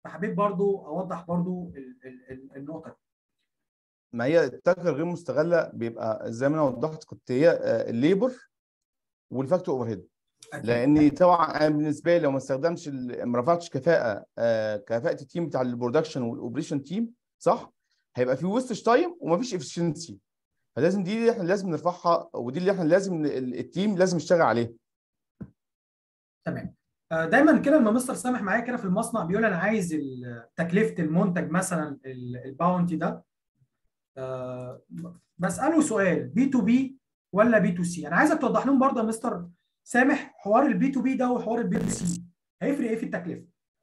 فحبيت برضو اوضح برضو النقطه دي ما هي الطاقه الغير مستغله بيبقى زي ما انا وضحت كنت هي الليبر والفاكتور اوفر هيد لان طبعا انا بالنسبه لي لو ما استخدمش ما رفعتش كفاءه كفاءه التيم بتاع البرودكشن والاوبريشن تيم صح هيبقى في ويستش تايم ومفيش افشنسي فلازم دي اللي احنا لازم نرفعها ودي اللي احنا لازم التيم لازم يشتغل عليها تمام دايما كده لما مستر سامح معايا كده في المصنع بيقول انا عايز تكلفه المنتج مثلا الباونتي ده أه بساله سؤال بي تو بي ولا بي تو سي انا عايزك توضح لهم برضه يا مستر سامح حوار البي تو بي ده وحوار البي تو سي هيفرق ايه في التكلفه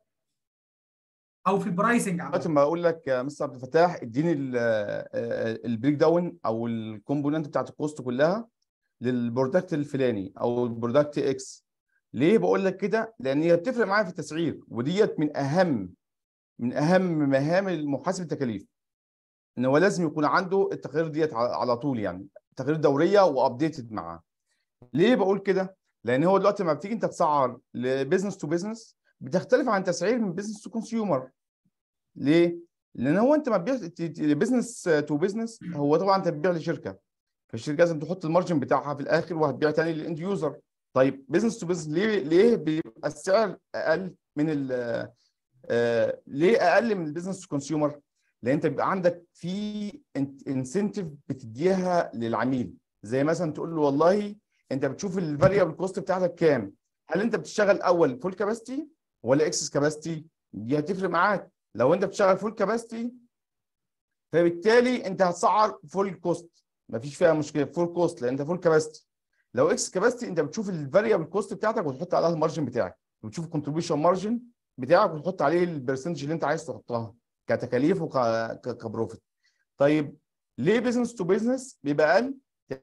او في البرايسنج دلوقتي ما اقول لك يا مستر عبد الفتاح اديني البريك داون او الكومبوننت بتاعت الكوست كلها للبرودكت الفلاني او البرودكت اكس ليه بقول لك كده لان هي بتفرق معايا في التسعير وديت من اهم من اهم مهام محاسب التكاليف ان هو لازم يكون عنده التقارير ديت على طول يعني تقارير دوريه وابديتد معاه ليه بقول كده لان هو دلوقتي لما بتيجي انت تسعر لبزنس تو بزنس بتختلف عن تسعير من بزنس تو كونسيومر ليه لان هو انت ما بتبيع بزنس تو بزنس هو طبعا انت بتبيع لشركه فالشركه لازم تحط المارجن بتاعها في الاخر وهتبيع تاني للاند يوزر طيب بزنس تو بزنس ليه ليه بيبقى السعر اقل من ال آه ليه اقل من البزنس تو كونسيومر لان انت بيبقى عندك في انسنتيف بتديها للعميل زي مثلا تقول له والله انت بتشوف الفاريبل كوست بتاعتك كام هل انت بتشتغل اول فول كاباسيتي ولا اكسس كاباسيتي دي هتفرق معاك لو انت بتشتغل فول كاباسيتي فبالتالي انت هتسعر فول كوست مفيش فيها مشكله فول كوست لان انت فول كاباسيتي لو اكس كاباسيتي انت بتشوف الفاريبل كوست بتاعتك وتحط عليها المارجن بتاعك وتشوف الكونتريبيوشن مارجن بتاعك وتحط عليه البرسنتج اللي انت عايز تحطها كتكاليف وكبروفيت طيب ليه بزنس تو بزنس بيبقى اقل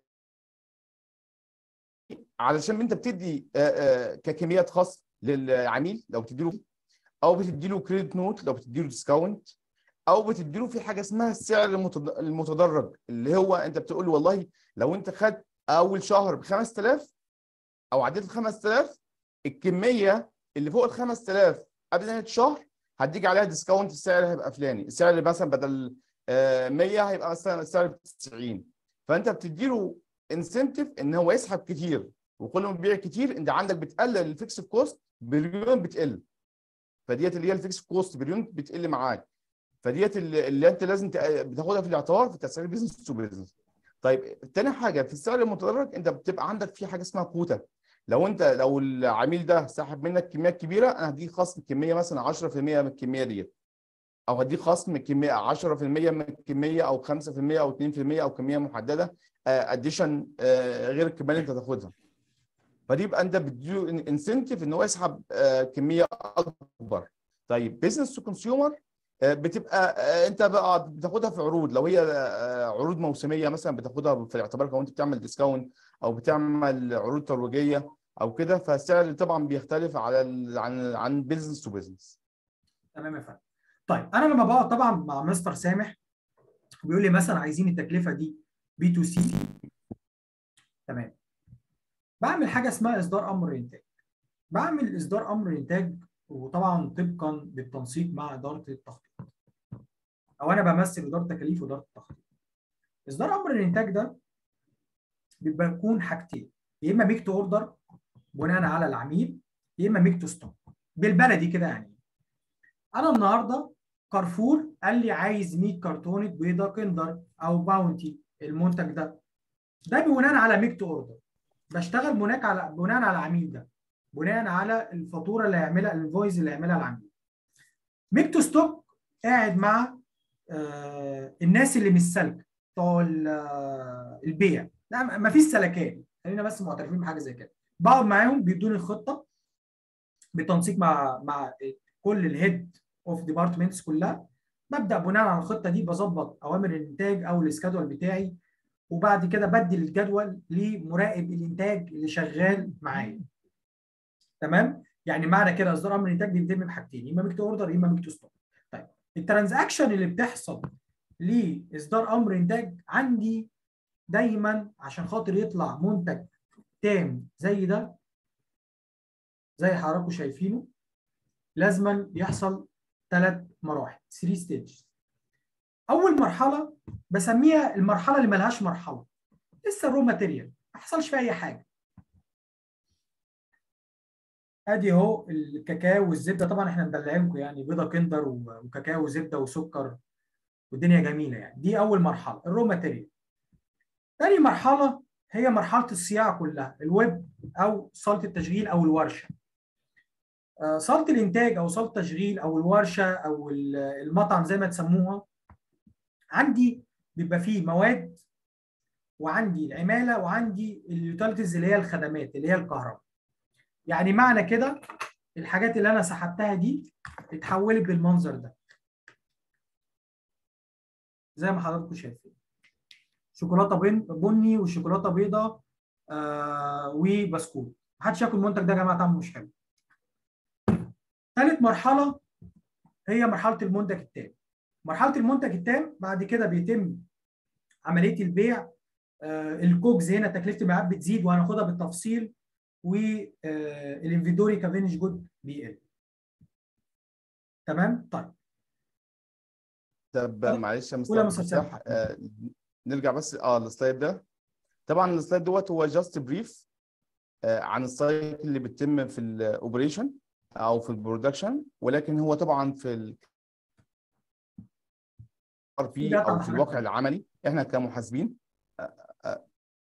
علشان انت بتدي ككميات خاصه للعميل لو بتدي له او بتدي له كريدت نوت لو بتدي له ديسكاونت او بتدي له في حاجه اسمها السعر المتدرج اللي هو انت بتقول له والله لو انت خدت اول شهر ب 5000 او عديت ال 5000 الكميه اللي فوق ال 5000 قبل نهايه الشهر هديك عليها ديسكاونت السعر هيبقى فلاني السعر اللي مثلا بدل 100 هيبقى مثلا السعر 90 فانت بتدي له انسنتيف ان هو يسحب كتير وكل ما بيبيع كتير انت عندك بتقلل الفيكس كوست بريون بتقل فديت اللي هي الفيكس كوست بريون بتقل معاك فديت اللي, اللي انت لازم بتاخدها في الاعتبار في تسعير بيزنس تو بيزنس طيب تاني حاجه في السعر المتدرج انت بتبقى عندك في حاجه اسمها كوتا لو انت لو العميل ده سحب منك كميات كبيره انا هديك خصم كميه مثلا 10% من الكميه ديت او هديك خصم كميه 10% من الكميه او 5% او 2% او كميه محدده اديشن غير الكميه اللي انت تاخدها فدي يبقى انت بتديله انسنتيف ان هو يسحب كميه اكبر طيب بزنس تو كونسيومر بتبقى انت بقى بتاخدها في عروض لو هي عروض موسميه مثلا بتاخدها في الاعتبار لو انت بتعمل ديسكاونت او بتعمل عروض ترويجيه او كده فالسعر طبعا بيختلف على عن عن بزنس تو بزنس تمام يا فندم طيب انا لما بقعد طبعا مع مستر سامح بيقول لي مثلا عايزين التكلفه دي بي تو سي تمام بعمل حاجه اسمها اصدار امر انتاج بعمل اصدار امر انتاج وطبعا طبقا بالتنسيق مع اداره التخطيط او انا بمثل اداره تكاليف واداره التخطيط اصدار امر الانتاج ده بيبقى يكون حاجتين يا اما ميك تو اوردر بناء على العميل يا اما ميك تو ستوك بالبلدي كده يعني انا النهارده كارفور قال لي عايز 100 كرتونه بيضه كندر او باونتي المنتج ده ده بناء على ميك تو اوردر بشتغل بناء على بناء على العميل ده بناء على الفاتوره اللي هيعملها الانفويس اللي هيعملها العميل ميك تو ستوك قاعد مع آه الناس اللي مش سالكه بتوع البيع لا ما فيش سلكان خلينا بس معترفين بحاجه زي كده بقعد معاهم بيدوني الخطه بالتنسيق مع مع كل الهيد اوف ديبارتمنتس كلها ببدا بناء على الخطه دي بظبط اوامر الانتاج او السكادول بتاعي وبعد كده بدي الجدول لمراقب الانتاج اللي شغال معايا تمام يعني معنى كده اصدار امر الانتاج بيتم بحاجتين يا اما ميك تو اوردر يا اما ميك تو ستوك طيب الترانزاكشن اللي بتحصل لاصدار امر انتاج عندي دايما عشان خاطر يطلع منتج تام زي ده زي حضراتكم شايفينه لازما يحصل ثلاث مراحل 3 ستيجز اول مرحله بسميها المرحله اللي ملهاش مرحله لسه الرو ماتيريال ما حصلش فيها اي حاجه ادي اهو الكاكاو والزبده طبعا احنا مدلعينكم يعني بيضه كندر وكاكاو وزبده وسكر والدنيا جميله يعني دي اول مرحله الرو ماتيريال ثاني مرحله هي مرحله الصياعه كلها الويب او صاله التشغيل او الورشه صاله الانتاج او صاله التشغيل او الورشه او المطعم زي ما تسموها عندي بيبقى فيه مواد وعندي العماله وعندي اليوتيليتيز اللي هي الخدمات اللي هي الكهرباء يعني معنى كده الحاجات اللي انا سحبتها دي اتحولت بالمنظر ده زي ما حضراتكم شايفين شوكولاته بني وشوكولاته بيضاء آه وبسكوت محدش ياكل المنتج ده يا جماعه طعمه مش حلو ثالث مرحله هي مرحله المنتج التام مرحله المنتج التام بعد كده بيتم عمليه البيع آه الكوكز هنا تكلفه المبيعات بتزيد وهناخدها بالتفصيل والانفيدوري كفينش جود بيقل تمام طيب طب معلش يا مستر مفتاح آه نرجع بس اه السلايد ده طبعا السلايد دوت هو جاست بريف آه عن السايكل اللي بتتم في الاوبريشن او في البرودكشن ولكن هو طبعا في ال في او في الواقع العملي احنا كمحاسبين آه آه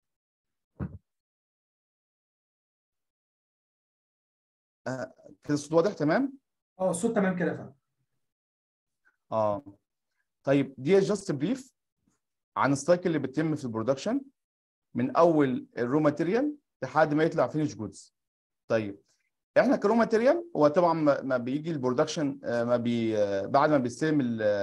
آه كده الصوت واضح تمام؟ اه الصوت تمام كده فعلا اه طيب دي جاست بريف عن السايكل اللي بتتم في البرودكشن من اول الرو ماتيريال لحد ما يطلع فينش جودز طيب احنا كرو ماتيريال هو طبعا ما بيجي البرودكشن ما بي بعد ما بيستلم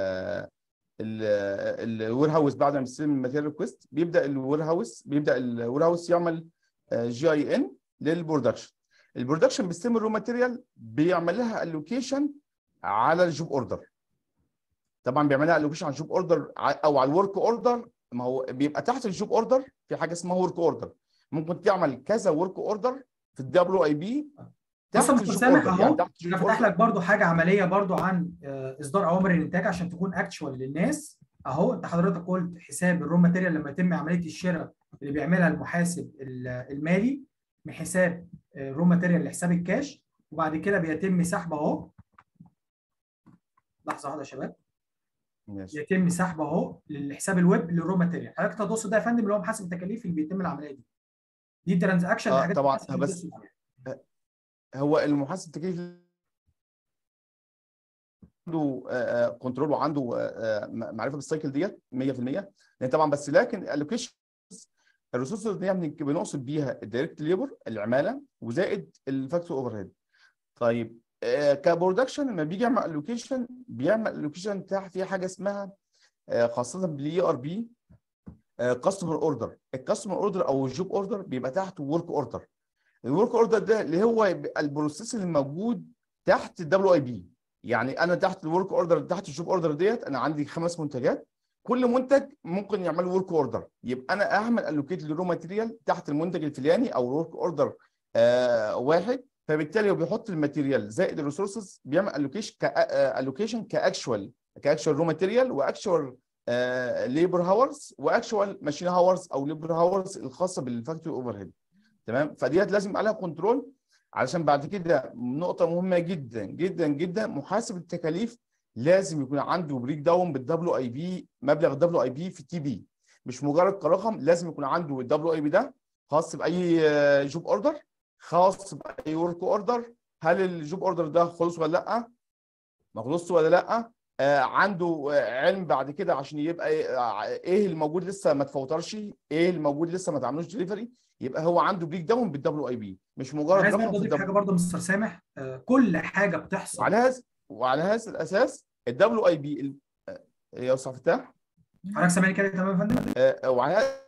الوير هاوس بعد ما بيستلم الماتيريال ريكويست بيبدا الوير هاوس بيبدا الوير هاوس يعمل جي اي ان للبرودكشن البرودكشن بيستلم الرو ماتيريال بيعمل لها الوكيشن على الجوب اوردر طبعا بيعمل لها الوكيشن على الجوب اوردر او على الورك اوردر ما هو بيبقى تحت الجوب اوردر في حاجه اسمها ورك اوردر ممكن تعمل كذا ورك اوردر في الدبليو اي بي بص يا مستر سامح اهو انا فاتح لك برضو حاجه عمليه برضو عن اصدار اوامر الانتاج عشان تكون اكشوال للناس اهو انت حضرتك قلت حساب الرو ماتيريال لما يتم عمليه الشراء اللي بيعملها المحاسب المالي من حساب الرو ماتيريال لحساب الكاش وبعد كده بيتم سحب اهو لحظه واحده يا شباب ماشي يتم سحب اهو للحساب الويب للرو ماتيريال حضرتك تدوس ده يا فندم اللي هو محاسب التكاليف اللي بيتم العمليه دي دي ترانزاكشن آه طبعا بس هو المحاسب التكليف عنده كنترول وعنده معرفه بالسايكل ديت 100% لان طبعا بس لكن الالوكيشن الريسورس دي بنقصد بيها الدايركت ليبر العماله وزائد الفاكتور اوفر هيد طيب كبرودكشن لما بيجي يعمل الوكيشن بيعمل الوكيشن تحت فيها حاجه اسمها خاصه بالاي ار بي كاستمر اوردر الكاستمر اوردر او الجوب اوردر بيبقى تحته ورك اوردر الورك اوردر ده اللي هو البروسيس اللي موجود تحت الدبليو اي بي يعني انا تحت الورك اوردر تحت الجوب اوردر ديت انا عندي خمس منتجات كل منتج ممكن يعمل ورك اوردر يبقى انا اعمل الوكيت للرو ماتيريال تحت المنتج الفلاني او ورك اوردر آه واحد فبالتالي هو بيحط الماتيريال زائد الريسورسز بيعمل الوكيشن الوكيشن كاكشوال كاكشوال رو ماتيريال واكشوال ليبر هاورز واكشوال ماشين هاورز او ليبر هاورز الخاصه بالفاكتوري اوفر هيد تمام فديت لازم عليها كنترول علشان بعد كده نقطه مهمه جدا جدا جدا محاسب التكاليف لازم يكون عنده بريك داون بالدبليو اي بي مبلغ الدبليو اي بي في التي بي مش مجرد كرقم لازم يكون عنده الدبليو اي بي ده خاص باي جوب اوردر خاص باي ورك اوردر هل الجوب اوردر ده خلص ولا لا ما خلصش ولا لا آه عنده علم بعد كده عشان يبقى ايه الموجود لسه ما تفوترش ايه الموجود لسه ما تعملوش دليفري يبقى هو عنده بريك داون بالدبليو اي بي مش مجرد عايز برضه اضيف حاجه برضه مستر سامح آه كل حاجه بتحصل وعلى هذا وعلى هذا الاساس الدبليو اي بي يا استاذ فتاح حضرتك سامعني كده تمام يا فندم آه وعلى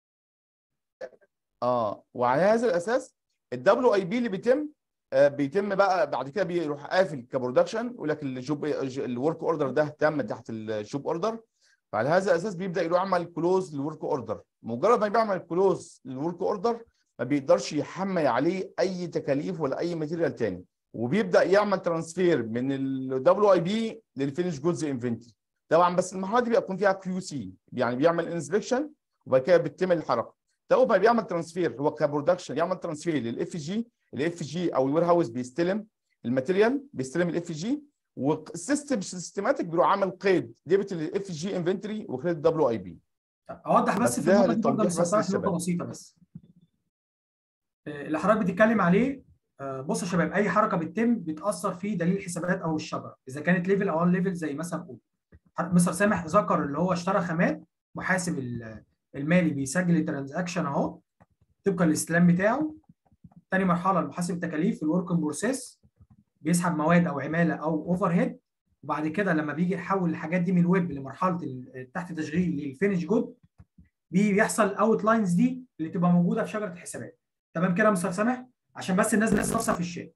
اه وعلى هذا الاساس الدبليو اي بي اللي بيتم آه بيتم بقى بعد كده بيروح قافل كبرودكشن يقول لك الجوب الورك اوردر ده تم تحت الجوب اوردر فعلى هذا الاساس بيبدا يروح يعمل كلوز للورك اوردر مجرد ما بيعمل كلوز للورك اوردر ما بيقدرش يحمل عليه اي تكاليف ولا اي ماتيريال تاني وبيبدا يعمل ترانسفير من الدبليو اي بي للفينش جودز انفنتوري طبعا بس المرحله دي بيكون فيها كيو سي يعني بيعمل انسبكشن وبعد كده بتتم الحركه ده اول ما بيعمل ترانسفير هو كبرودكشن يعمل ترانسفير للاف جي الاف جي او الوير هاوس بيستلم الماتيريال بيستلم الاف جي والسيستم سيستماتيك بيروح عامل قيد ديبت الاف جي انفنتوري وقيد الدبليو اي بي اوضح بس بس في ده النقطه دي برضه للتوضيح بس نقطه للشباب. بسيطه بس آه، اللي حضرتك بتتكلم عليه آه، بص يا شباب اي حركه بتتم بتاثر في دليل الحسابات او الشجره اذا كانت ليفل او ليفل زي مثلا قول مستر سامح ذكر اللي هو اشترى خامات محاسب ال- المالي بيسجل الترانزاكشن اهو طبقا للاستلام بتاعه تاني مرحله المحاسب التكاليف الورك بروسيس بيسحب مواد او عماله او اوفر هيد وبعد كده لما بيجي يحول الحاجات دي من الويب لمرحله ال- تحت تشغيل للفينش جود بيحصل الاوت لاينز دي اللي تبقى موجوده في شجره الحسابات تمام كده يا مستر سامح عشان بس الناس بس تفصل في الشات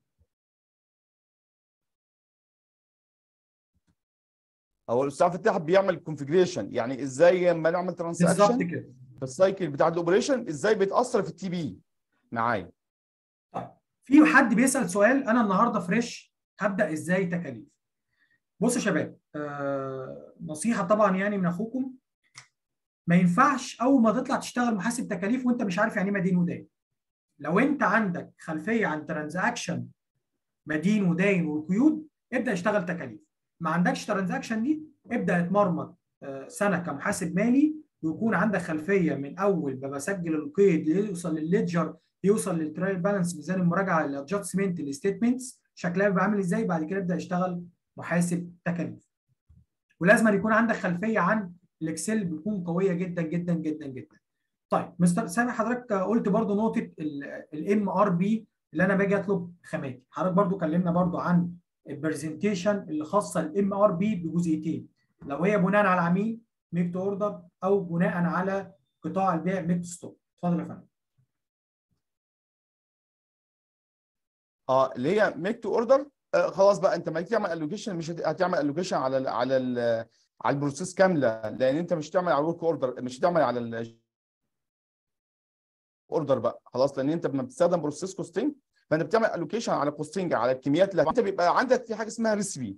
هو الاستاذ فتاح بيعمل كونفجريشن يعني ازاي لما نعمل بالظبط ترانزاكشن كده في السايكل بتاع الاوبريشن ازاي بيتاثر في التي بي معايا في حد بيسال سؤال انا النهارده فريش هبدا ازاي تكاليف بصوا يا شباب آه نصيحه طبعا يعني من اخوكم ما ينفعش اول ما تطلع تشتغل محاسب تكاليف وانت مش عارف يعني ايه مدين وداين لو انت عندك خلفيه عن ترانزاكشن مدين وداين والقيود ابدا اشتغل تكاليف ما عندكش ترانزاكشن دي ابدا اتمرمط آه، سنه كمحاسب مالي ويكون عندك خلفيه من اول ما بسجل القيد يوصل للليدجر يوصل للترايل بالانس ميزان المراجعه الادجستمنت الستيتمنتس شكلها بيبقى عامل ازاي بعد كده ابدا اشتغل محاسب تكاليف ولازم أن يكون عندك خلفيه عن الاكسل بتكون قويه جدا جدا جدا جدا طيب مستر سامح حضرتك قلت برضو نقطه الام ار بي اللي انا باجي اطلب خاماتي حضرتك برضو كلمنا برضو عن البرزنتيشن اللي خاصه الام ار بي بجزئيتين لو هي بناء على عميل ميك تو اوردر او بناء على قطاع البيع ميك تو ستوك اتفضل يا فندم اه اللي هي ميك تو اوردر خلاص بقى انت ما تعمل الوكيشن مش هت- هتعمل الوكيشن على ال على ال على البروسيس كامله لان انت مش هتعمل على الورك اوردر مش هتعمل على ال اوردر بقى خلاص لان انت لما بتستخدم بروسيس كوستنج فانت بتعمل الوكيشن على كوستنج على الكميات اللي انت بيبقى عندك في حاجه اسمها ريسبي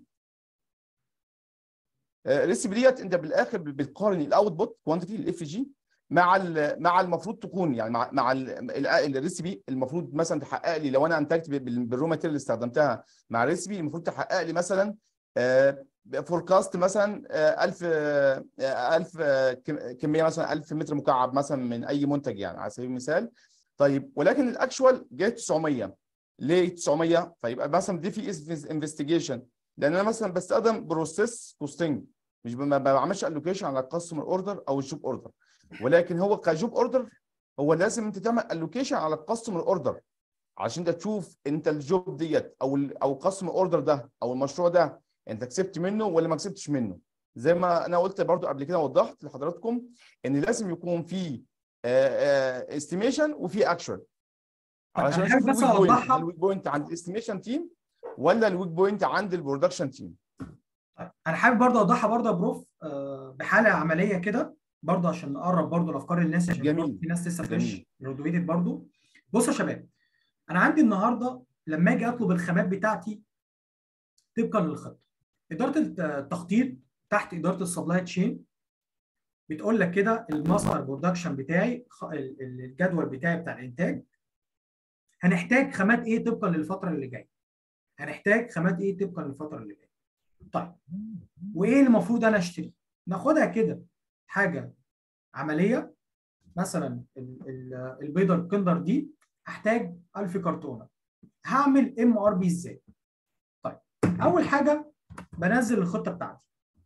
الريسبي ديت انت بالاخر بتقارن الاوتبوت كوانتيتي الاف جي مع ال مع المفروض تكون يعني مع مع الريسبي المفروض مثلا تحقق لي لو انا انتجت بال- بالرو ماتيريال اللي استخدمتها مع الريسبي المفروض تحقق لي مثلا فوركاست مثلا آه، 1000 آه، 1000 آه، كم- كميه مثلا 1000 متر مكعب مثلا من اي منتج يعني على سبيل المثال طيب ولكن الاكشوال جاي 900 ليه 900 فيبقى مثلا دي في انفستيجيشن لان انا مثلا بستخدم بروسيس كوستنج مش ب- ما بعملش الوكيشن على الكاستمر اوردر او الجوب اوردر ولكن هو كجوب اوردر هو لازم انت تعمل الوكيشن على الكاستمر اوردر عشان انت تشوف انت الجوب ديت او ال او الكاستمر اوردر ده او المشروع ده انت كسبت منه ولا ما كسبتش منه زي ما انا قلت برضو قبل كده وضحت لحضراتكم ان لازم يكون في استيميشن وفي اكشوال طيب علشان أنا حابب اشوف بس الويك بوينت أوضحها. هل الويك بوينت عند الاستيميشن تيم ولا الويك بوينت عند البرودكشن تيم طيب، انا حابب برضه اوضحها برضه يا بروف آه، بحاله عمليه كده برضه عشان نقرب برضه لافكار الناس عشان جميل. برضه في ناس لسه فريش جميل. جرادويتد برضه بصوا يا شباب انا عندي النهارده لما اجي اطلب الخامات بتاعتي طبقا للخطه اداره التخطيط تحت اداره السبلاي تشين بتقول لك كده الماستر برودكشن بتاعي خ- ال- ال- الجدول بتاعي بتاع الانتاج هنحتاج خامات ايه طبقا للفتره اللي جايه هنحتاج خامات ايه طبقا للفتره اللي جايه طيب وايه اللي المفروض انا اشتري ناخدها كده حاجه عمليه مثلا ال- ال- البيضه الكندر دي هحتاج 1000 كرتونه هعمل ام ار بي ازاي طيب اول حاجه بنزل الخطه بتاعتي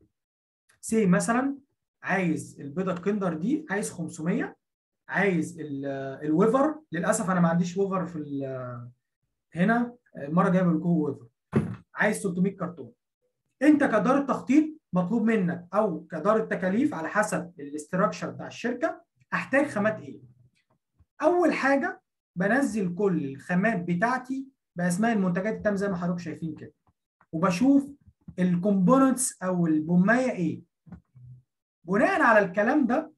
سي مثلا عايز البيضه الكندر دي عايز 500 عايز ال- الويفر للاسف انا ما عنديش ويفر في ال- هنا المره الجايه بقول لكم ويفر عايز 300 كرتون انت كاداره تخطيط مطلوب منك او كاداره تكاليف على حسب الاستراكشر بتاع الشركه احتاج خامات ايه اول حاجه بنزل كل الخامات بتاعتي باسماء المنتجات التام زي ما حضراتكم شايفين كده وبشوف الكومبوننتس او البومايه ايه بناء على الكلام ده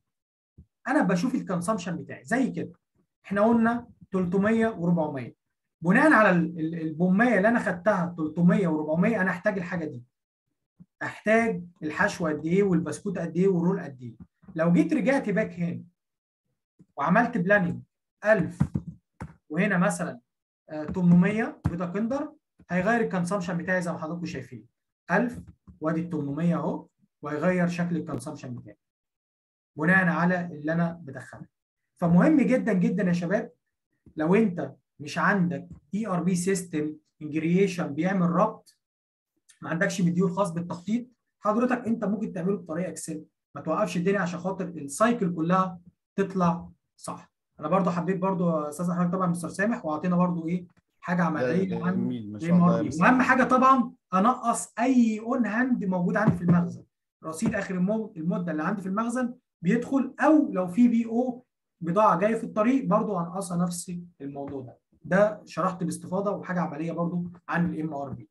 انا بشوف الكونسامشن بتاعي زي كده احنا قلنا 300 و400 بناء على البوميه اللي انا خدتها 300 و400 انا احتاج الحاجه دي احتاج الحشو قد ايه والبسكوت قد ايه والرول قد ايه لو جيت رجعت باك هنا وعملت بلاننج 1000 وهنا مثلا 800 بيضه كندر هيغير الكونسامشن بتاعي زي ما حضراتكم شايفين 1000 وادي ال 800 اهو وهيغير شكل الكونسامشن بتاعي بناء على اللي انا بدخله فمهم جدا جدا يا شباب لو انت مش عندك اي ار بي سيستم انجريشن بيعمل ربط ما عندكش مديول خاص بالتخطيط حضرتك انت ممكن تعمله بطريقه اكسل ما توقفش الدنيا عشان خاطر السايكل كلها تطلع صح انا برضو حبيت برضو استاذ حضرتك طبعا مستر سامح واعطينا برضو ايه حاجه عمليه عن جميل ما شاء الله يا واهم حاجه طبعا انقص اي اون هاند موجود عندي في المخزن رصيد اخر المده اللي عندي في المخزن بيدخل او لو في بي او بضاعه جايه في الطريق برضو انقصها نفس الموضوع ده ده شرحت باستفاضه وحاجه عمليه برضو عن الام ار بي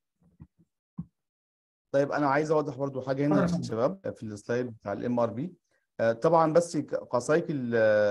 طيب انا عايز اوضح برضو حاجه هنا يا شباب في السلايد بتاع الام ار بي طبعا بس كسايكل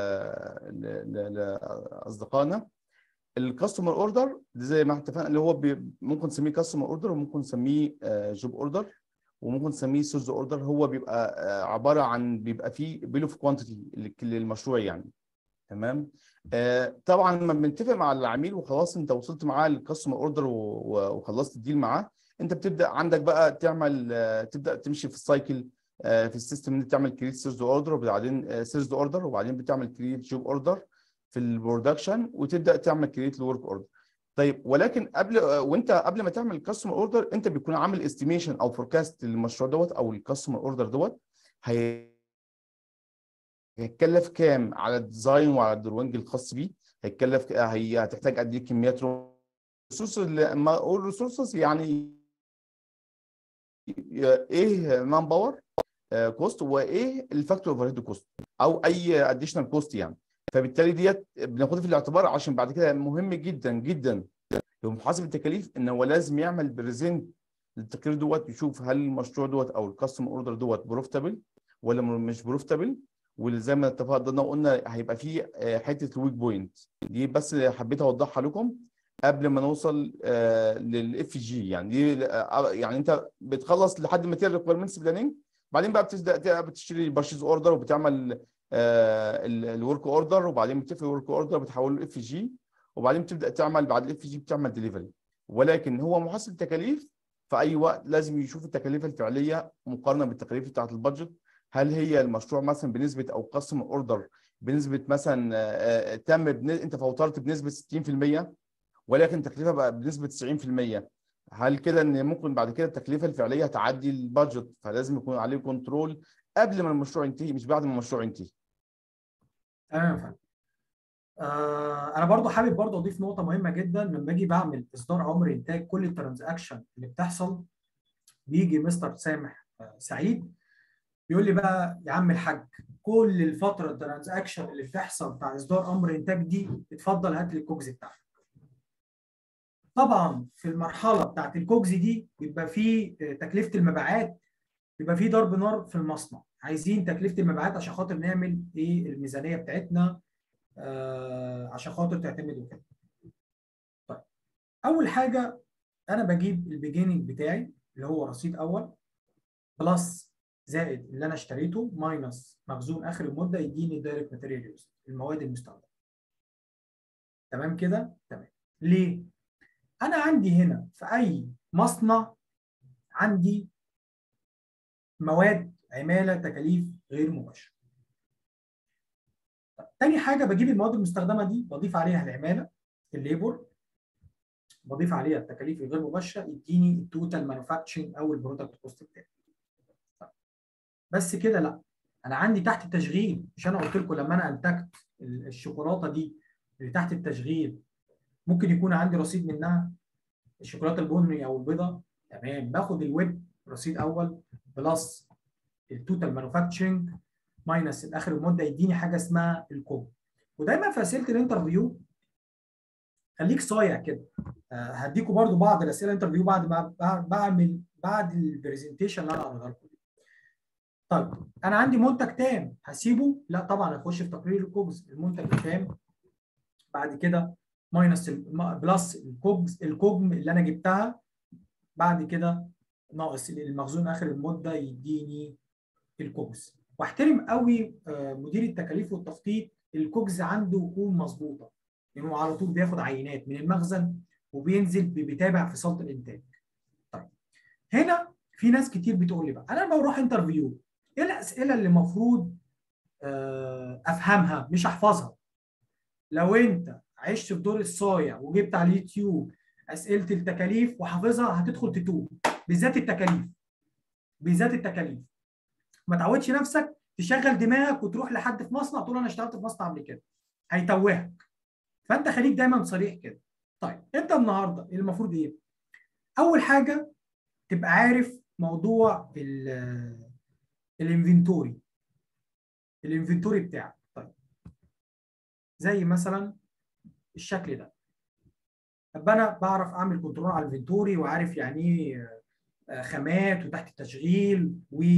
لاصدقائنا الكاستمر اوردر زي ما اتفقنا اللي هو ممكن نسميه كاستمر اوردر وممكن نسميه جوب اوردر وممكن نسميه سيلز اوردر هو بيبقى عباره عن بيبقى فيه بيل اوف كوانتيتي للمشروع يعني تمام آه طبعا لما بنتفق مع العميل وخلاص انت وصلت معاه الكاستمر اوردر وخلصت الديل معاه انت بتبدا عندك بقى تعمل آه تبدا تمشي في السايكل آه في السيستم انت تعمل كريت سيلز اوردر وبعدين سيلز اوردر وبعدين بتعمل كريت جوب اوردر في البرودكشن وتبدا تعمل كريت الورك اوردر طيب ولكن قبل وانت قبل ما تعمل الكاستمر اوردر انت بيكون عامل استيميشن او فوركاست للمشروع دوت او الكاستمر اوردر دوت هي هيتكلف كام على الديزاين وعلى الدروينج الخاص بيه هيتكلف هي هتحتاج قد ايه كميات ريسورسز لما اقول ريسورسز يعني ايه مان باور كوست وايه الفاكتور اوفر هيد كوست او اي اديشنال كوست يعني فبالتالي ديت بناخدها في الاعتبار عشان بعد كده مهم جدا جدا لمحاسب التكاليف ان هو لازم يعمل بريزنت للتقرير دوت يشوف هل المشروع دوت او الكاستمر اوردر دوت بروفيتابل ولا مش بروفيتابل وزي ما اتفقنا قلنا هيبقى في حته الويك بوينت دي بس حبيت اوضحها لكم قبل ما نوصل للاف جي يعني دي يعني انت بتخلص لحد ما تعمل ريكويرمنتس بلاننج بعدين بقى بتبدا بتشتري البرشيز اوردر وبتعمل الورك اوردر وبعدين بتقفل الورك اوردر بتحوله لاف جي وبعدين بتبدا تعمل بعد الاف جي بتعمل ديليفري ولكن هو محاسب تكاليف في اي وقت لازم يشوف التكاليف الفعليه مقارنه بالتكاليف بتاعت البادجت هل هي المشروع مثلا بنسبه او قسم اوردر بنسبه مثلا تم بن... انت فوترت بنسبه 60% ولكن التكلفه بقى بنسبه 90% هل كده ان ممكن بعد كده التكلفه الفعليه تعدي البادجت فلازم يكون عليه كنترول قبل ما المشروع ينتهي مش بعد ما المشروع ينتهي تمام فهمت آه انا برضو حابب برضو اضيف نقطه مهمه جدا لما اجي بعمل اصدار عمر انتاج كل الترانزاكشن اللي بتحصل بيجي مستر سامح آه سعيد بيقول لي بقى يا عم الحاج كل الفتره الترانزاكشن اللي بتحصل بتاع اصدار امر انتاج دي اتفضل هات لي الكوكز بتاعك طبعا في المرحله بتاعت الكوكز دي بيبقى في تكلفه المبيعات بيبقى في ضرب نار في المصنع عايزين تكلفه المبيعات عشان خاطر نعمل ايه الميزانيه بتاعتنا آه عشان خاطر تعتمد وكده طيب اول حاجه انا بجيب البيجيننج بتاعي اللي هو رصيد اول بلس زائد اللي انا اشتريته ماينس مخزون اخر المده يديني دايركت ماتيريال يوز المواد المستخدمه تمام كده تمام ليه انا عندي هنا في اي مصنع عندي مواد عماله تكاليف غير مباشره تاني حاجه بجيب المواد المستخدمه دي بضيف عليها العماله الليبر بضيف عليها التكاليف الغير مباشره يديني التوتال مانوفاكتشرنج او البرودكت كوست بتاعي بس كده لا انا عندي تحت التشغيل مش انا قلت لكم لما انا انتجت الشوكولاته دي اللي تحت التشغيل ممكن يكون عندي رصيد منها الشوكولاته البني او البيضاء تمام باخد الويب رصيد اول بلس التوتال مانوفاكتشرنج ماينس الاخر المده يديني حاجه اسمها الكوب ودايما في اسئله الانترفيو خليك صايع كده آه هديكم برضو بعض الاسئله الانترفيو بعد ما بعمل بعد البرزنتيشن اللي انا هعرضها لكم طيب انا عندي منتج تام هسيبه لا طبعا هخش في تقرير الكوبز المنتج التام بعد كده ماينس بلس الكوجز الكوجم اللي انا جبتها بعد كده ناقص المخزون اخر المده يديني الكوجز واحترم قوي مدير التكاليف والتخطيط الكوجز عنده يكون مظبوطه لانه يعني على طول بياخد عينات من المخزن وبينزل بيتابع في صاله الانتاج. طيب هنا في ناس كتير بتقول لي بقى انا لما بروح انترفيو ايه الاسئله اللي المفروض افهمها مش احفظها لو انت عشت في دور الصايع وجبت على اليوتيوب اسئله التكاليف وحافظها هتدخل تتوه بالذات التكاليف بالذات التكاليف ما تعودش نفسك تشغل دماغك وتروح لحد في مصنع تقول انا اشتغلت في مصنع قبل كده هيتوهك فانت خليك دايما صريح كده طيب انت النهارده المفروض ايه اول حاجه تبقى عارف موضوع الانفنتوري الانفنتوري بتاعك طيب زي مثلا الشكل ده طب انا بعرف اعمل كنترول على الانفنتوري وعارف يعني ايه خامات وتحت التشغيل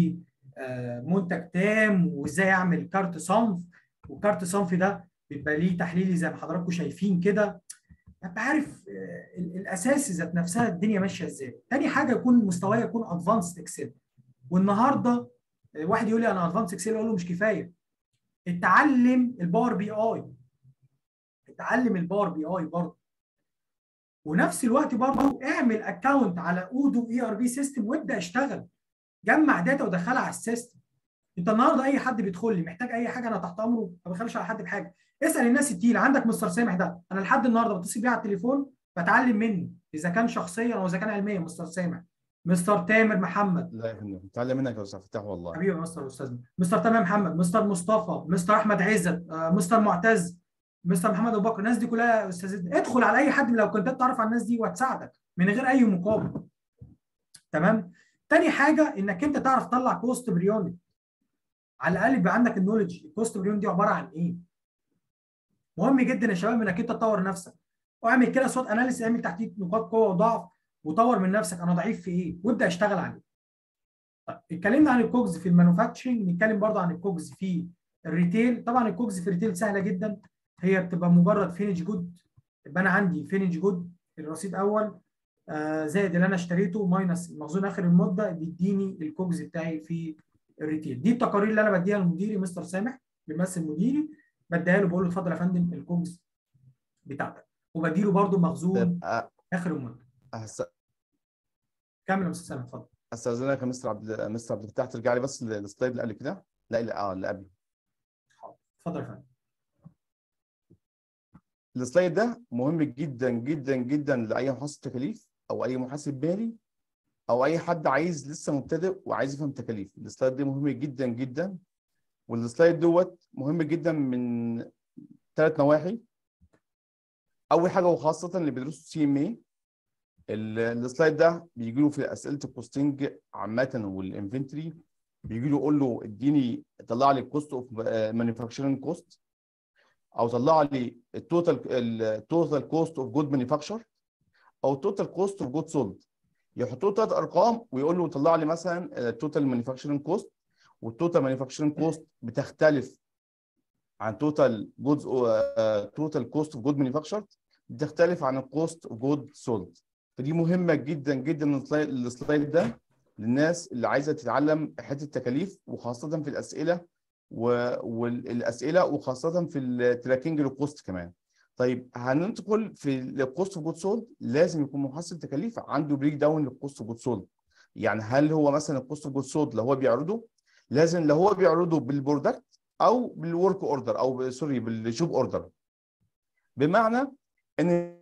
ومنتج تام وازاي اعمل كارت صنف والكارت صنف ده بيبقى ليه تحليلي زي ما حضراتكم شايفين كده ابقى عارف الاساس ذات نفسها الدنيا ماشيه ازاي تاني حاجه يكون مستواي يكون ادفانسد اكسل والنهارده واحد يقول لي انا ادفانس اكسل اقول له مش كفايه اتعلم الباور بي اي اتعلم الباور بي اي برضه ونفس الوقت برضه اعمل اكونت على اودو اي ار بي سيستم وابدا اشتغل جمع داتا ودخلها على السيستم انت النهارده اي حد بيدخل لي محتاج اي حاجه انا تحت امره ما بخليش على حد بحاجه اسال الناس التقيله عندك مستر سامح ده انا لحد النهارده بتصل بيه على التليفون بتعلم منه اذا كان شخصيا او اذا كان علميا مستر سامح مستر تامر محمد لا يا فندم بتعلم منك يا استاذ فتاح والله حبيبي يا مستر استاذ مستر تامر محمد مستر مصطفى مستر احمد عزت آه، مستر معتز مستر محمد ابو بكر الناس دي كلها استاذ ادخل على اي حد لو كنت تعرف على الناس دي وهتساعدك من غير اي مقابل تمام تاني حاجه انك انت تعرف تطلع كوست بريونت على الاقل يبقى عندك النولج الكوست بريون دي عباره عن ايه مهم جدا يا شباب انك انت تطور نفسك واعمل كده صوت اناليسيس اعمل تحديد نقاط قوه وضعف وطور من نفسك انا ضعيف في ايه وابدا اشتغل عليه طيب اتكلمنا عن الكوجز في المانوفاكتشرنج نتكلم برضه عن الكوجز في الريتيل طبعا الكوجز في الريتيل سهله جدا هي بتبقى مجرد فينج جود يبقى انا عندي فينج جود الرصيد اول آه زائد اللي انا اشتريته ماينس المخزون اخر المده بيديني الكوجز بتاعي في الريتيل دي التقارير اللي انا بديها لمديري مستر سامح بيمثل مديري بديها له بقول له اتفضل يا فندم الكوجز بتاعتك وبديله برضه مخزون طب اخر المده أهس- كمل يا مستر سامح اتفضل استاذنك يا مستر عبد مستر عبد الفتاح ترجع لي بس للسلايد اللي قبل كده لا لا اه اللي قبل حاضر اتفضل يا فندم السلايد ده مهم جدا جدا جدا لاي محاسب تكاليف او اي محاسب مالي او اي حد عايز لسه مبتدئ وعايز يفهم تكاليف السلايد ده مهم جدا جدا والسلايد دوت مهم جدا من ثلاث نواحي اول حاجه وخاصه اللي بيدرسوا سي ام اي السلايد ده بيجي له في اسئله الكوستنج عامه والانفنتوري بيجي له يقول له اديني طلع لي الكوست اوف مانيفاكتشرنج كوست او طلع لي التوتال التوتال كوست اوف جود مانيفاكتشر او التوتال كوست اوف جود سولد يحطوا ثلاث ارقام ويقول له طلع لي مثلا التوتال مانيفاكتشرنج كوست والتوتال مانيفاكتشرنج كوست بتختلف عن توتال جودز توتال كوست اوف جود مانيفاكتشر بتختلف عن الكوست اوف جود سولد فدي مهمه جدا جدا السلايد السلايد ده للناس اللي عايزه تتعلم حته التكاليف وخاصه في الاسئله و- والاسئله وخاصه في التراكنج للكوست كمان طيب هندخل في الكوست اوف جود سولد لازم يكون محاسب تكاليف عنده بريك داون للكوست اوف جود سولد يعني هل هو مثلا الكوست اوف جود سولد لو هو بيعرضه لازم لو هو بيعرضه بالبرودكت او بالورك اوردر او ب- سوري بالجوب اوردر بمعنى ان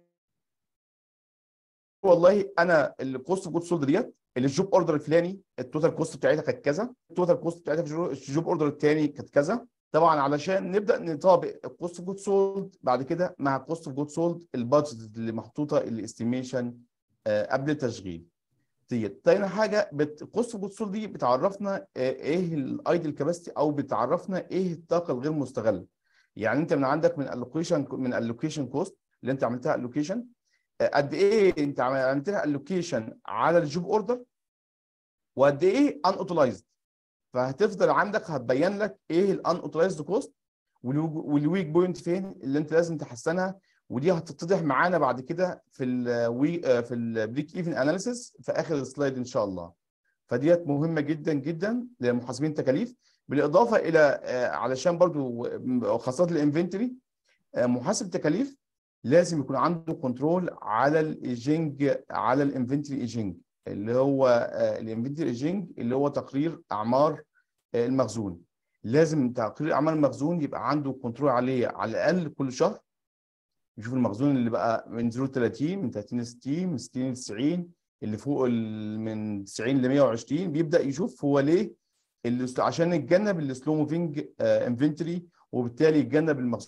والله انا الكوست اوف جود سولد ديت الجوب اوردر الفلاني التوتال كوست بتاعتها كانت كذا التوتال كوست بتاعتها في الجوب اوردر الثاني كانت كذا طبعا علشان نبدا نطابق الكوست اوف جود سولد بعد كده مع الكوست اوف جود سولد البادجت اللي محطوطه الاستيميشن قبل التشغيل ديت تاني حاجه الكوست اوف جود سولد دي بتعرفنا آه، ايه الايدل كاباسيتي او بتعرفنا ايه الطاقه الغير مستغله يعني انت من عندك من الوكيشن من الوكيشن كوست اللي انت عملتها الوكيشن قد ايه انت عملت لها الوكيشن على الجوب اوردر وقد ايه ان اوتولايزد فهتفضل عندك هتبين لك ايه الان اوتولايزد كوست والويك بوينت فين اللي انت لازم تحسنها ودي هتتضح معانا بعد كده في ال وي في البريك ايفن اناليسيس في اخر السلايد ان شاء الله فديت مهمه جدا جدا لمحاسبين التكاليف بالاضافه الى علشان برضو خاصه الانفنتوري محاسب تكاليف لازم يكون عنده كنترول على الايجنج على الانفنتوري ايجنج اللي هو الانفنتوري ايجنج اللي هو تقرير اعمار المخزون لازم تقرير اعمار المخزون يبقى عنده كنترول عليه على الاقل كل شهر يشوف المخزون اللي بقى من 0 ل 30 من 30 ل 60 من 60 ل 90 اللي فوق من 90 ل 120 بيبدا يشوف هو ليه اللي عشان يتجنب السلو موفينج انفنتوري وبالتالي يتجنب المخزون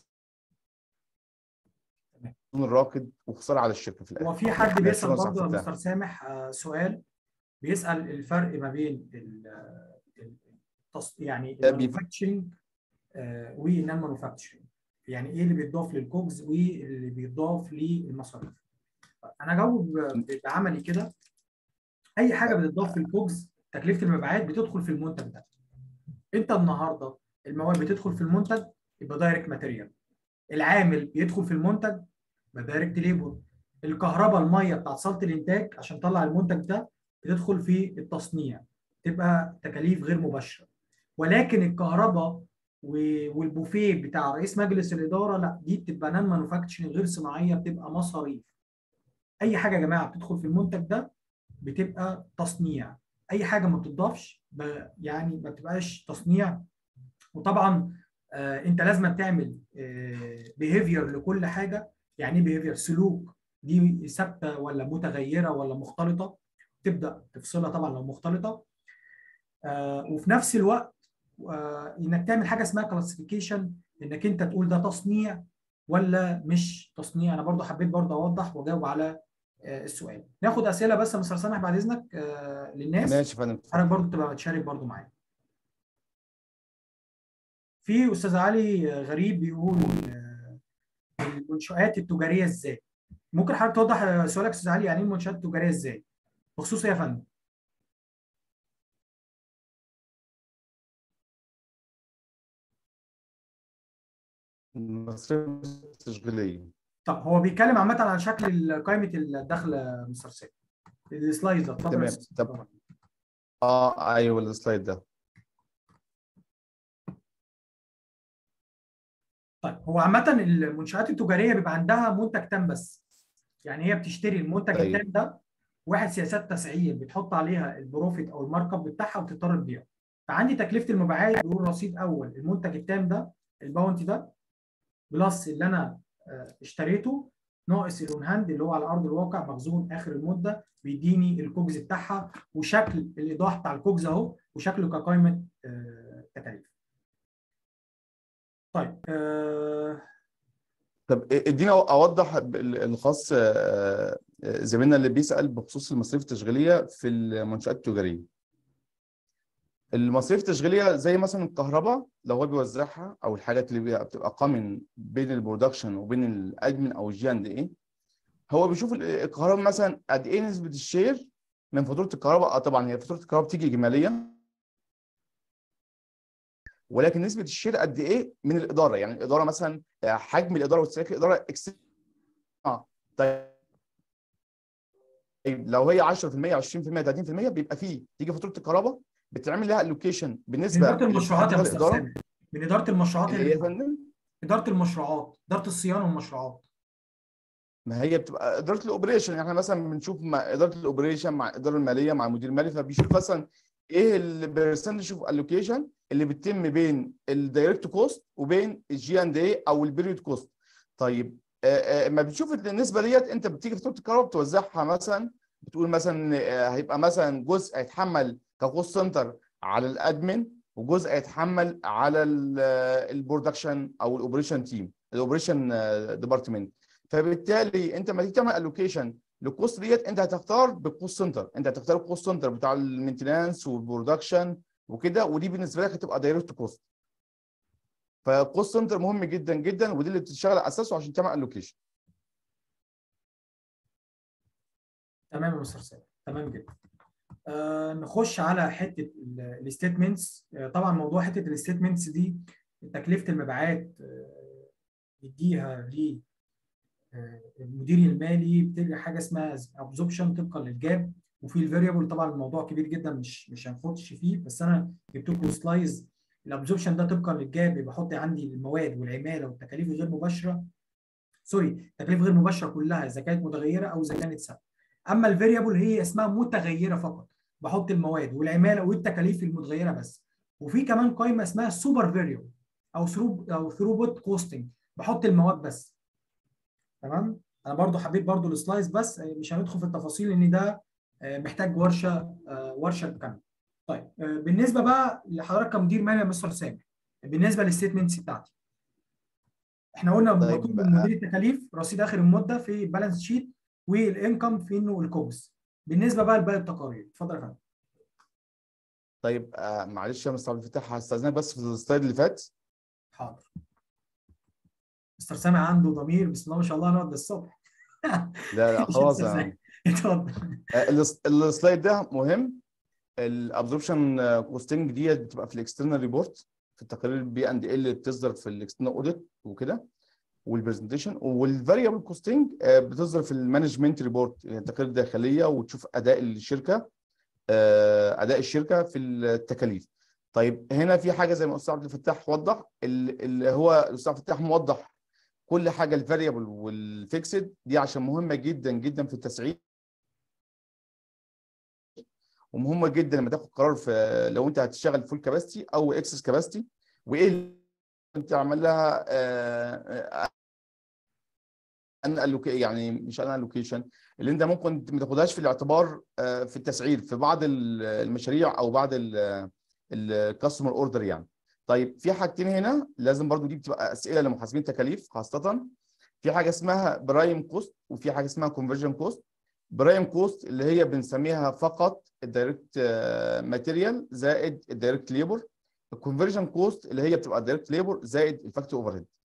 الراكد وخساره على الشركه في الاخر هو في حد بيسال برضه يا مستر سامح سؤال بيسال الفرق ما بين يعني المانيفاكتشرنج والنون مانيفاكتشرنج يعني ايه اللي بيتضاف للكوكس واللي بيتضاف للمصاريف انا اجاوب بعملي كده اي حاجه بتضاف للكوكس تكلفه المبيعات بتدخل في المنتج ده انت النهارده المواد بتدخل في المنتج يبقى دايركت ماتيريال العامل بيدخل في المنتج يبقى دايركت ليبر الكهرباء الميه بتاعت صاله الانتاج عشان تطلع المنتج ده بتدخل في التصنيع تبقى تكاليف غير مباشره ولكن الكهرباء والبوفيه بتاع رئيس مجلس الاداره لا دي بتبقى نان مانوفاكتشرنج غير صناعيه بتبقى مصاريف اي حاجه يا جماعه بتدخل في المنتج ده بتبقى تصنيع اي حاجه ما بتضافش يعني ما بتبقاش تصنيع وطبعا آه انت لازم تعمل بيهيفير آه لكل حاجه يعني ايه بيهيفير سلوك دي ثابته ولا متغيره ولا مختلطه تبدا تفصلها طبعا لو مختلطه آه وفي نفس الوقت انك تعمل حاجه اسمها كلاسيفيكيشن انك انت تقول ده تصنيع ولا مش تصنيع انا برضو حبيت برضو اوضح واجاوب على السؤال ناخد اسئله بس يا مستر سامح بعد اذنك للناس ماشي يا فندم حضرتك برضو تبقى تشارك برضو معايا في استاذ علي غريب بيقول المنشآت التجاريه ازاي ممكن حضرتك توضح سؤالك استاذ علي يعني ايه المنشآت التجاريه ازاي بخصوص ايه يا فندم المصاريف التشغيليه طب هو بيتكلم عامه عن شكل قائمه الدخل مستر سامي السلايد ده تمام طب اه ايوه السلايد ده طيب هو عامه المنشات التجاريه بيبقى عندها منتج تام بس يعني هي بتشتري المنتج أيوة. التام ده واحد سياسات تسعير بتحط عليها البروفيت او المارك اب بتاعها وتضطر تبيعه فعندي تكلفه المبيعات بيقول رصيد اول المنتج التام ده الباونتي ده بلس اللي انا اشتريته ناقص الاون هاند اللي هو على ارض الواقع مخزون اخر المده بيديني الكوجز بتاعها وشكل الايضاح بتاع الكوجز اهو وشكله كقائمه تكاليف. طيب آه طب ادينا اوضح الخاص زميلنا اللي بيسال بخصوص المصاريف التشغيليه في المنشات التجاريه. المصاريف التشغيليه زي مثلا الكهرباء لو هو بيوزعها او الحاجات اللي بتبقى قامن بين البرودكشن وبين الادمن او الجي اند ايه هو بيشوف الكهرباء مثلا قد ايه نسبه الشير من فاتوره الكهرباء اه طبعا هي فاتوره الكهرباء بتيجي اجماليه ولكن نسبه الشير قد ايه من الاداره يعني الاداره مثلا حجم الاداره واستهلاك الاداره اكس اه طيب لو هي 10% 20% 30% بيبقى فيه تيجي فاتوره الكهرباء بتعمل لها الوكيشن بالنسبه من اداره المشروعات يا مستر سامي من اداره المشروعات اللي يا فندم اداره المشروعات اداره الصيانه والمشروعات ما هي بتبقى اداره الاوبريشن يعني احنا مثلا بنشوف مع اداره الاوبريشن مع الاداره الماليه مع المدير المالي فبيشوف مثلا ايه البرسنتج اوف الوكيشن اللي بتتم بين الدايركت كوست وبين الجي اند اي او البيريود كوست طيب اما بتشوف النسبه ديت انت بتيجي في فاتوره الكهرباء بتوزعها مثلا بتقول مثلا هيبقى مثلا جزء هيتحمل ككوست سنتر على الادمن وجزء هيتحمل على البرودكشن او الاوبريشن تيم الاوبريشن ديبارتمنت فبالتالي انت لما تيجي تعمل الوكيشن للكوست ديت انت هتختار بالكوست سنتر انت هتختار الكوست سنتر بتاع المينتنانس والبرودكشن وكده ودي بالنسبه لك هتبقى دايركت كوست فالكوست سنتر مهم جدا جدا ودي اللي بتشتغل على اساسه عشان تعمل الوكيشن تمام يا مستر سامي تمام جدا آه نخش على حته الستيتمنتس آه طبعا موضوع حته الستيتمنتس دي تكلفه المبيعات آه نديها ل المدير المالي بتلغي حاجه اسمها ابزوبشن طبقا للجاب وفي الفاريبل طبعا الموضوع كبير جدا مش مش هنخش فيه بس انا جبت لكم سلايز الابزوبشن ده طبقا للجاب بحط عندي المواد والعماله والتكاليف الغير مباشره سوري التكاليف غير مباشره كلها اذا كانت متغيره او اذا كانت ثابته اما الفاريبل هي اسمها متغيره فقط بحط المواد والعماله والتكاليف المتغيره بس وفي كمان قائمه اسمها سوبر فاريبل او ثرو او ثروبوت كوستنج بحط المواد بس تمام انا برضو حبيت برضو السلايز بس مش هندخل في التفاصيل لان ده محتاج ورشه ورشه كامله طيب بالنسبه بقى لحضرتك كمدير مالي يا مستر سامي بالنسبه للستيتمنتس بتاعتي احنا قلنا طيب مطلوب من مدير التكاليف رصيد اخر المده في بالانس شيت والانكم في انه الكوبس بالنسبه بقى لباقي التقارير اتفضل يا فندم طيب آه معلش يا مستر عبد الفتاح هستاذنك بس في السلايد اللي فات حاضر مستر سامي عنده ضمير بسم الله ما شاء الله نقعد للصبح لا لا خلاص يعني اتفضل السلايد ده مهم الابزوربشن كوستنج ديت بتبقى في الاكسترنال ريبورت في التقارير البي اند ال اللي بتصدر في الاكسترنال اوديت وكده والبرزنتيشن والفاريبل كوستنج بتصدر في المانجمنت ريبورت يعني التقارير الداخليه وتشوف اداء الشركه اداء الشركه في التكاليف طيب هنا في حاجه زي ما استاذ عبد الفتاح وضح اللي هو الاستاذ عبد الفتاح موضح كل حاجه الفاريبل والفيكسد دي عشان مهمه جدا جدا في التسعير ومهمه جدا لما تاخد قرار في لو انت هتشتغل فول كاباسيتي او اكسس كاباسيتي وايه اللي انت عامل لها ان يعني مش ان الوكيشن اللي انت ممكن ما تاخدهاش في الاعتبار في التسعير في بعض المشاريع او بعض الكاستمر اوردر يعني طيب في حاجتين هنا لازم برضو دي بتبقى اسئله لمحاسبين تكاليف خاصه في حاجه اسمها برايم كوست وفي حاجه اسمها كونفرجن كوست برايم كوست اللي هي بنسميها فقط الدايركت ماتيريال زائد الدايركت ليبر الكونفرجن كوست اللي هي بتبقى الدايركت ليبر زائد الفاكتوري اوفر هيد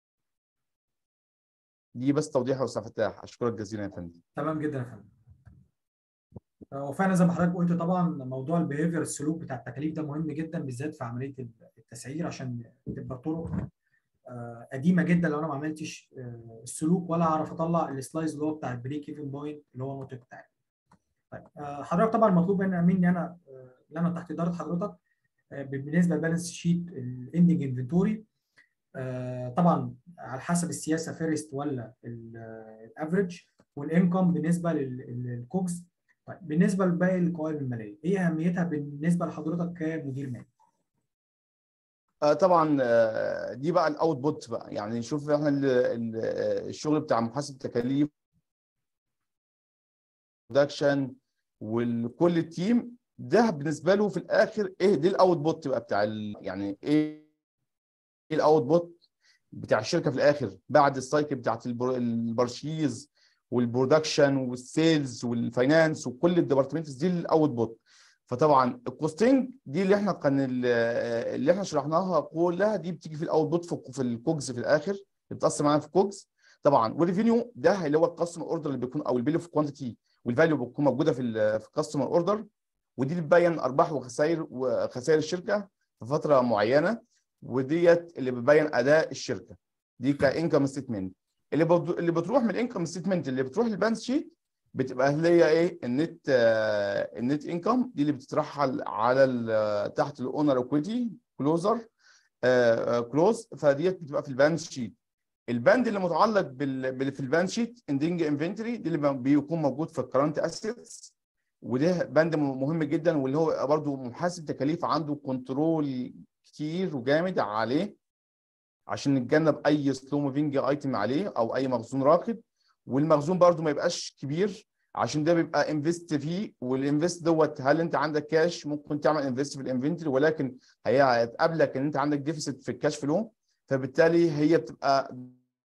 دي بس توضيح يا استاذ فتاح اشكرك جزيلا يا فندم تمام جدا يا فندم وفعلا زي ما حضرتك قلت طبعا موضوع البيهيفير السلوك بتاع التكاليف ده مهم جدا بالذات في عمليه التسعير عشان تبقى طرق قديمه جدا لو انا ما عملتش السلوك ولا اعرف اطلع السلايز اللي هو بتاع البريك ايفن بوينت اللي هو النقطه بتاعي. طيب حضرتك طبعا مطلوب مني انا اللي انا تحت اداره حضرتك بالنسبه للبالانس شيت الاندنج انفنتوري طبعا على حسب السياسه فيرست ولا الافريج والانكم بالنسبه للكوكس طيب بالنسبه لباقي القوائم الماليه ايه اهميتها بالنسبه لحضرتك كمدير مالي؟ آه طبعا آه دي بقى الاوت بوت بقى يعني نشوف احنا ال ال الشغل بتاع محاسب تكاليف برودكشن وكل التيم ده بالنسبه له في الاخر ايه دي الاوت بوت بقى بتاع يعني ايه الاوت بوت بتاع الشركه في الاخر بعد السايكل بتاعت البرشيز والبرودكشن والسيلز والفاينانس وكل الديبارتمنتس دي الاوت بوت فطبعا الكوستنج دي اللي احنا كان اللي احنا شرحناها كلها دي بتيجي في الاوت بوت في الكوجز في الاخر بتاثر معانا في الكوجز طبعا والريفينيو ده اللي هو الكاستمر اوردر اللي بيكون او البيل اوف كوانتيتي والفاليو بتكون موجوده في في الكاستمر اوردر ودي اللي بتبين ارباح وخسائر وخسائر الشركه في فتره معينه وديت اللي بتبين اداء الشركه دي كانكم ستيتمنت اللي اللي بتروح من الانكم ستيتمنت اللي بتروح للبالانس شيت بتبقى اللي هي ايه النت آه النت انكم دي اللي بتترحل على تحت الاونر اكويتي كلوزر كلوز فديت بتبقى في البالانس شيت البند اللي متعلق بال في البالانس شيت اندنج انفنتوري دي اللي بيكون موجود في الكرنت اسيتس وده بند مهم جدا واللي هو برضو محاسب تكاليف عنده كنترول كتير وجامد عليه عشان نتجنب اي سلو موفينج ايتم عليه او اي مخزون راكد والمخزون برضو ما يبقاش كبير عشان ده بيبقى انفست فيه والانفست دوت هل انت عندك كاش ممكن تعمل انفست في الانفنتوري ولكن هي هتقابلك ان انت عندك ديفيسيت في الكاش فلو فبالتالي هي بتبقى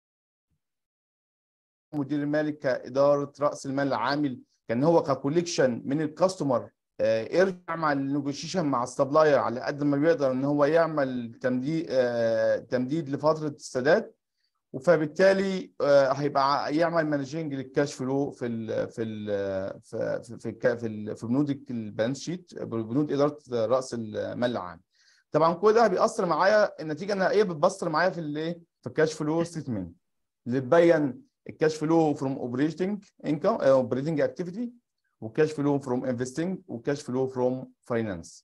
مدير المالي كاداره راس المال العامل كان هو ككوليكشن من الكاستمر يرجع مع النيجوشيشن مع السبلاير على قد ما بيقدر ان هو يعمل تمديد تمديد لفتره السداد فبالتالي هيبقى يعمل مانجنج للكاش فلو في ال في ال في في في, في بنود البالانس شيت بنود اداره راس المال العام طبعا كل ده بيأثر معايا النتيجه النهائيه بتبصر معايا في الايه في الكاش فلو ستيتمنت اللي تبين الكاش فلو فروم اوبريتنج انكم اوبريتنج اكتيفيتي والكاش فلو فروم انفستنج والكاش فلو فروم فاينانس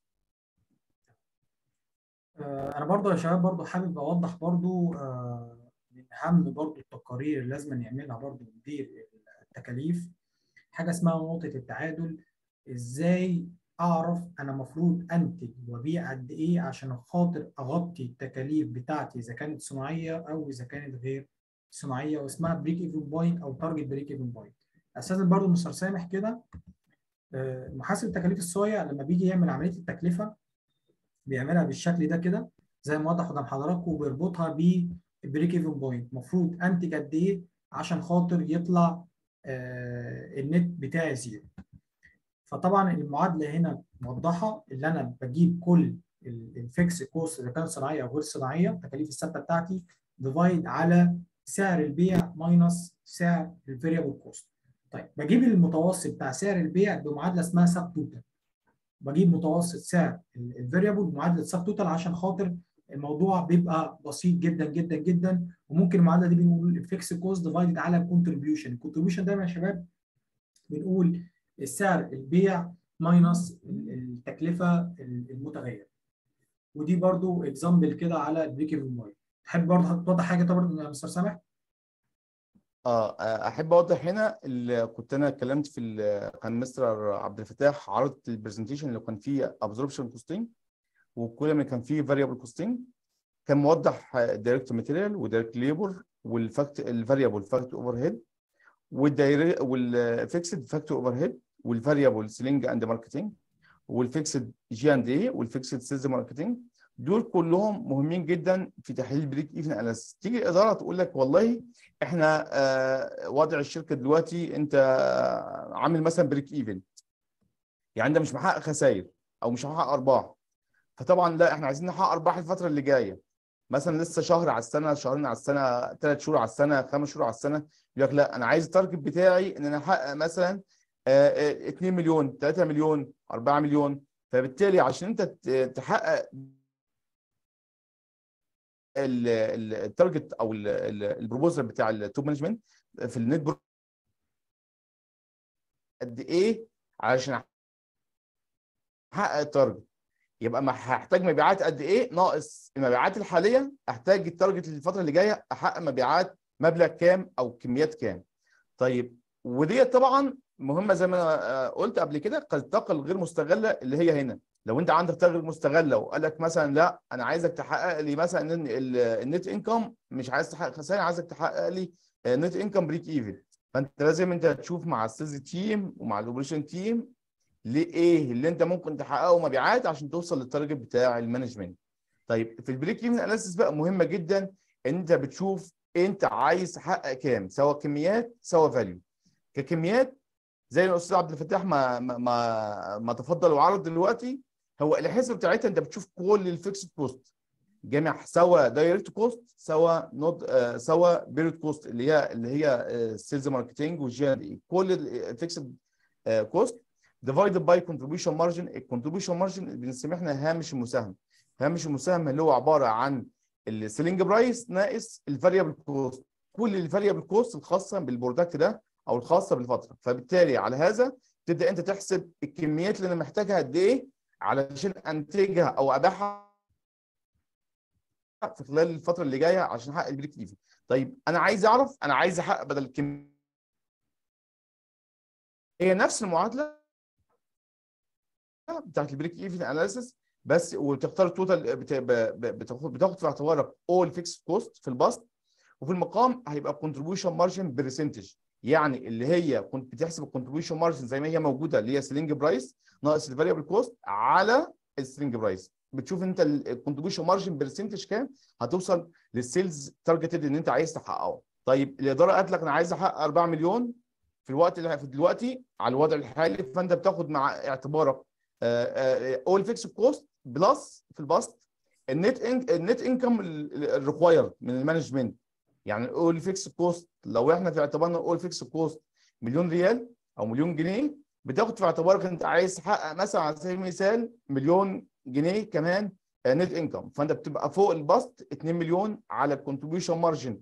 انا برضو يا شباب برضو حابب اوضح برضو من اهم برضو التقارير اللي لازم يعملها برضو مدير التكاليف حاجه اسمها نقطه التعادل ازاي اعرف انا المفروض انتج وابيع قد ايه عشان خاطر اغطي التكاليف بتاعتي اذا كانت صناعيه او اذا كانت غير صناعيه واسمها بريك ايفن بوينت او تارجت بريك ايفن بوينت اساسا برضو مستر سامح كده محاسب تكاليف الصايع لما بيجي يعمل عمليه التكلفه بيعملها بالشكل ده كده زي ما وضح قدام حضراتكم وبيربطها بالبريك ايفن بوينت المفروض انتج قد ايه عشان خاطر يطلع آه النت بتاعي زيرو فطبعا المعادله هنا موضحه اللي انا بجيب كل الفيكس كوست اذا كانت صناعيه او غير صناعيه التكاليف الثابته بتاعتي ديفايد على سعر البيع ماينس سعر الفاريبل كوست طيب بجيب المتوسط بتاع سعر البيع بمعادله اسمها سب توتال بجيب متوسط سعر الفاريبل بمعادله سب توتال عشان خاطر الموضوع بيبقى بسيط جدا جدا جدا وممكن المعادله دي بنقول الفيكس كوست ديفايدد على الكونتريبيوشن الكونتريبيوشن دايما يا شباب بنقول السعر البيع ماينس التكلفه المتغيره ودي برضو اكزامبل كده على البريك ايفن بوينت تحب برضه توضح حاجه طبعا يا مستر سامح اه احب اوضح هنا اللي كنت انا اتكلمت في كان مستر عبد الفتاح عرض البرزنتيشن اللي كان فيه ابزوربشن كوستنج وكل ما كان فيه فاريبل كوستنج كان موضح دايركت ماتيريال ودايركت ليبر والفاكت الفاريبل فاكت اوفر هيد والفيكسد فاكت اوفر هيد والفاريبل سيلينج اند ماركتنج والفيكسد جي اند اي والفيكسد سيلز ماركتنج دول كلهم مهمين جدا في تحليل بريك ايفن اناليسيس تيجي الاداره تقول لك والله احنا آه وضع الشركه دلوقتي انت عامل مثلا بريك ايفن يعني انت مش محقق خسائر او مش محقق ارباح فطبعا لا احنا عايزين نحقق ارباح الفتره اللي جايه مثلا لسه شهر على السنه شهرين على السنه ثلاث شهور على السنه خمس شهور على السنه يقول لك لا انا عايز التارجت بتاعي ان انا احقق مثلا 2 مليون 3 مليون 4 مليون فبالتالي عشان انت تحقق التارجت او البروبوزال بتاع التوب مانجمنت في النت قد ايه علشان احقق التارجت يبقى ما هحتاج مبيعات قد ايه ناقص المبيعات الحاليه احتاج التارجت للفتره اللي جايه احقق مبيعات مبلغ كام او كميات كام طيب وديت طبعا مهمه زي ما انا قلت قبل كده الطاقه الغير مستغله اللي هي هنا لو انت عندك طاقه غير مستغله وقال لك مثلا لا انا عايزك تحقق لي مثلا النت انكم مش عايز تحقق خسائر عايزك تحقق لي نت انكم بريك ايفن فانت لازم انت تشوف مع السيلز تيم ومع الاوبريشن تيم لايه اللي انت ممكن تحققه مبيعات عشان توصل للتارجت بتاع المانجمنت طيب في البريك ايفن اناليسيس بقى مهمه جدا ان انت بتشوف انت عايز تحقق كام سواء كميات سواء فاليو ككميات زي ما الاستاذ عبد الفتاح ما ما ما, ما تفضل وعرض دلوقتي هو الحسبه بتاعتها انت بتشوف كل الفيكسد كوست جامع سواء دايركت كوست سواء نوت آه سواء بيريد كوست اللي هي اللي هي سيلز ماركتنج والجي ان اي كل الفيكسد كوست ديفايدد باي كونتريبيوشن مارجن الكونتريبيوشن مارجن بنسميه احنا هامش المساهمه هامش المساهمه اللي هو عباره عن السيلينج برايس ناقص الفاريبل كوست كل الفاريبل كوست الخاصه بالبرودكت ده او الخاصه بالفتره فبالتالي على هذا تبدا انت تحسب الكميات اللي انا محتاجها قد ايه علشان انتجها او ابيعها في خلال الفتره اللي جايه عشان احقق البريك ايفن طيب انا عايز اعرف انا عايز احقق بدل الكم هي نفس المعادله بتاعت البريك ايفن اناليسيس بس وتختار التوتال بتاخد بتاخد في اعتبارك اول فيكس كوست في البسط وفي المقام هيبقى كونتريبيوشن مارجن برسنتج يعني اللي هي كنت بتحسب الكونتريبيوشن مارجن زي ما هي موجوده اللي هي سيلينج برايس ناقص الفاريبل كوست على السيلينج برايس بتشوف انت الكونتريبيوشن مارجن برسنتج كام هتوصل للسيلز تارجتد ان انت عايز تحققه طيب الاداره قالت لك انا عايز احقق 4 مليون في الوقت اللي في دلوقتي على الوضع الحالي فانت بتاخد مع اعتبارك اول فيكس كوست بلس في البسط النت النت انكم الريكوايرد من المانجمنت يعني الاول فيكس كوست لو احنا في اعتبارنا الاول فيكس كوست مليون ريال او مليون جنيه بتاخد في اعتبارك انت عايز تحقق مثلا على سبيل المثال مليون جنيه كمان نت انكم فانت بتبقى فوق البسط 2 مليون على الكونتريبيوشن مارجن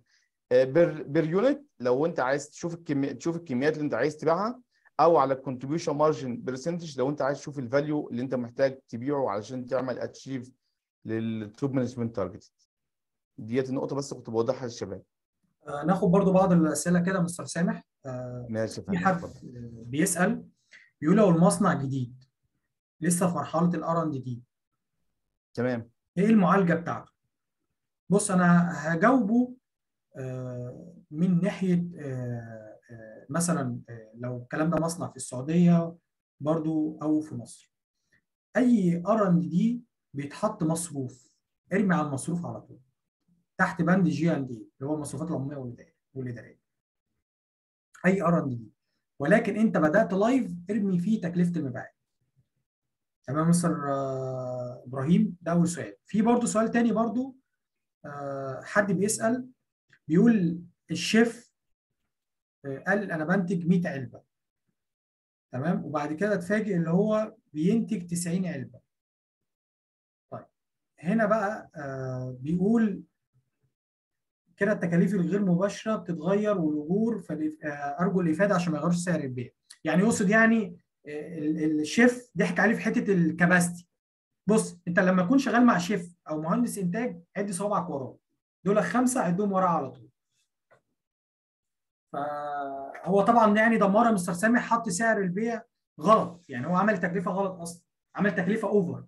بير بير يونت لو انت عايز تشوف الكميه تشوف الكميات اللي انت عايز تبيعها او على الكونتريبيوشن مارجن برسنتج لو انت عايز تشوف الفاليو اللي انت محتاج تبيعه علشان تعمل اتشيف للتوب مانجمنت تارجت ديت النقطه بس كنت بوضحها للشباب آه، ناخد برضو بعض الاسئله كده مستر سامح آه، ماشي يا في فندم حد اتفضل. آه، بيسال بيقول لو المصنع جديد لسه في مرحله الار ان دي تمام ايه المعالجه بتاعته؟ بص انا هجاوبه آه، من ناحيه آه، آه، مثلا آه، لو الكلام ده مصنع في السعوديه برضو او في مصر اي ار ان دي بيتحط مصروف ارمي على المصروف على طول تحت بند جي اند اي اللي هو المصروفات العموميه والإدارية- والاداريه اي ار ان دي ولكن انت بدات لايف ارمي فيه تكلفه المبيعات تمام مستر آه، ابراهيم ده اول سؤال في برضو سؤال تاني برضو آه، حد بيسال بيقول الشيف آه، قال انا بنتج 100 علبه تمام وبعد كده اتفاجئ اللي هو بينتج 90 علبه طيب هنا بقى آه، بيقول كده التكاليف الغير مباشره بتتغير والاجور فارجو الافاده عشان ما يغيرش سعر البيع يعني يقصد يعني آه، ال- الشيف ضحك عليه في حته الكباستي بص انت لما تكون شغال مع شيف او مهندس انتاج عد صوابعك وراه دول خمسه عدهم وراه على طول فهو طبعا يعني دمار مستر سامح حط سعر البيع غلط يعني هو عمل تكلفه غلط اصلا عمل تكلفه اوفر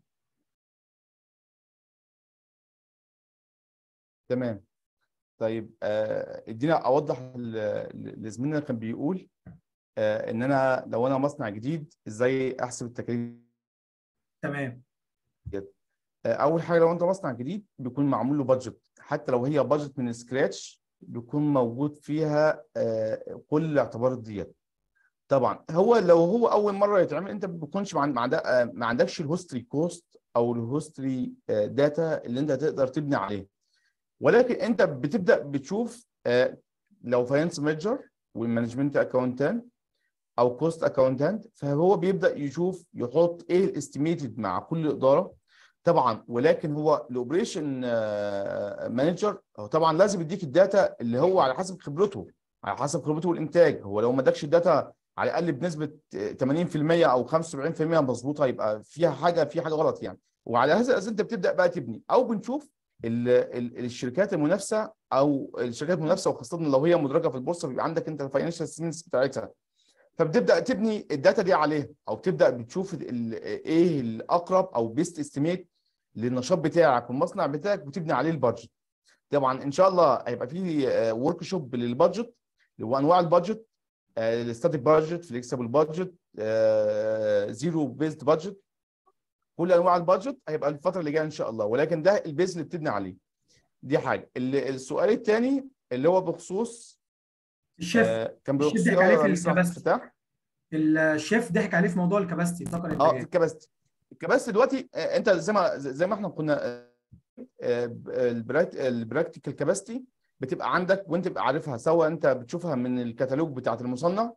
تمام طيب آه، ادينا اوضح ل- ل- لزميلنا اللي كان بيقول آه، ان انا لو انا مصنع جديد ازاي احسب التكاليف تمام آه، اول حاجه لو انت مصنع جديد بيكون معمول له بادجت حتى لو هي بادجت من سكراتش بيكون موجود فيها آه، كل الاعتبارات ديت طبعا هو لو هو اول مره يتعمل انت ما بيكونش مع مع ده- آه، ما عندكش الهوستري كوست او الهوستري داتا اللي انت تقدر تبني عليه ولكن انت بتبدا بتشوف آه، لو فاينانس مانجر والمانجمنت اكاونتنت او كوست اكاونتنت فهو بيبدا يشوف يحط ايه الاستيميتد مع كل اداره طبعا ولكن هو الاوبريشن مانجر هو طبعا لازم يديك الداتا اللي هو على حسب خبرته على حسب خبرته والانتاج هو لو ما ادكش الداتا على الاقل بنسبه 80% او 75% مظبوطه يبقى فيها حاجه في حاجه غلط يعني وعلى هذا الاساس انت بتبدا بقى تبني او بنشوف ال- ال- الشركات المنافسه او الشركات المنافسه وخاصه لو هي مدرجه في البورصه بيبقى عندك انت الفاينانشال ستيتمنتس بتاعتها فبتبدا تبني الداتا دي عليها او بتبدا بتشوف ال- ايه الاقرب او بيست استيميت للنشاط بتاعك والمصنع بتاعك بتبني عليه البادجت طبعا ان شاء الله هيبقى في ورك شوب للبادجت اللي هو انواع البادجت الستاتيك بادجت فليكسبل بادجت زيرو بيزد بادجت كل انواع البادجت هيبقى الفتره اللي جايه ان شاء الله ولكن ده البيز اللي بتبني عليه دي حاجه ال- السؤال الثاني اللي هو بخصوص الشيف آه، كان الشيف بخصوص ضحك عليه في آه، لسه الكباستي. فتح الشيف ضحك عليه في موضوع الكباستي الطاقه اه في الانتاجيه الكباستي الكباستي دلوقتي آه، انت زي ما زي ما احنا كنا آه، آه، البراكت- البراكتيكال كباستي بتبقى عندك وانت بتبقى عارفها سواء انت بتشوفها من الكتالوج بتاعت المصنع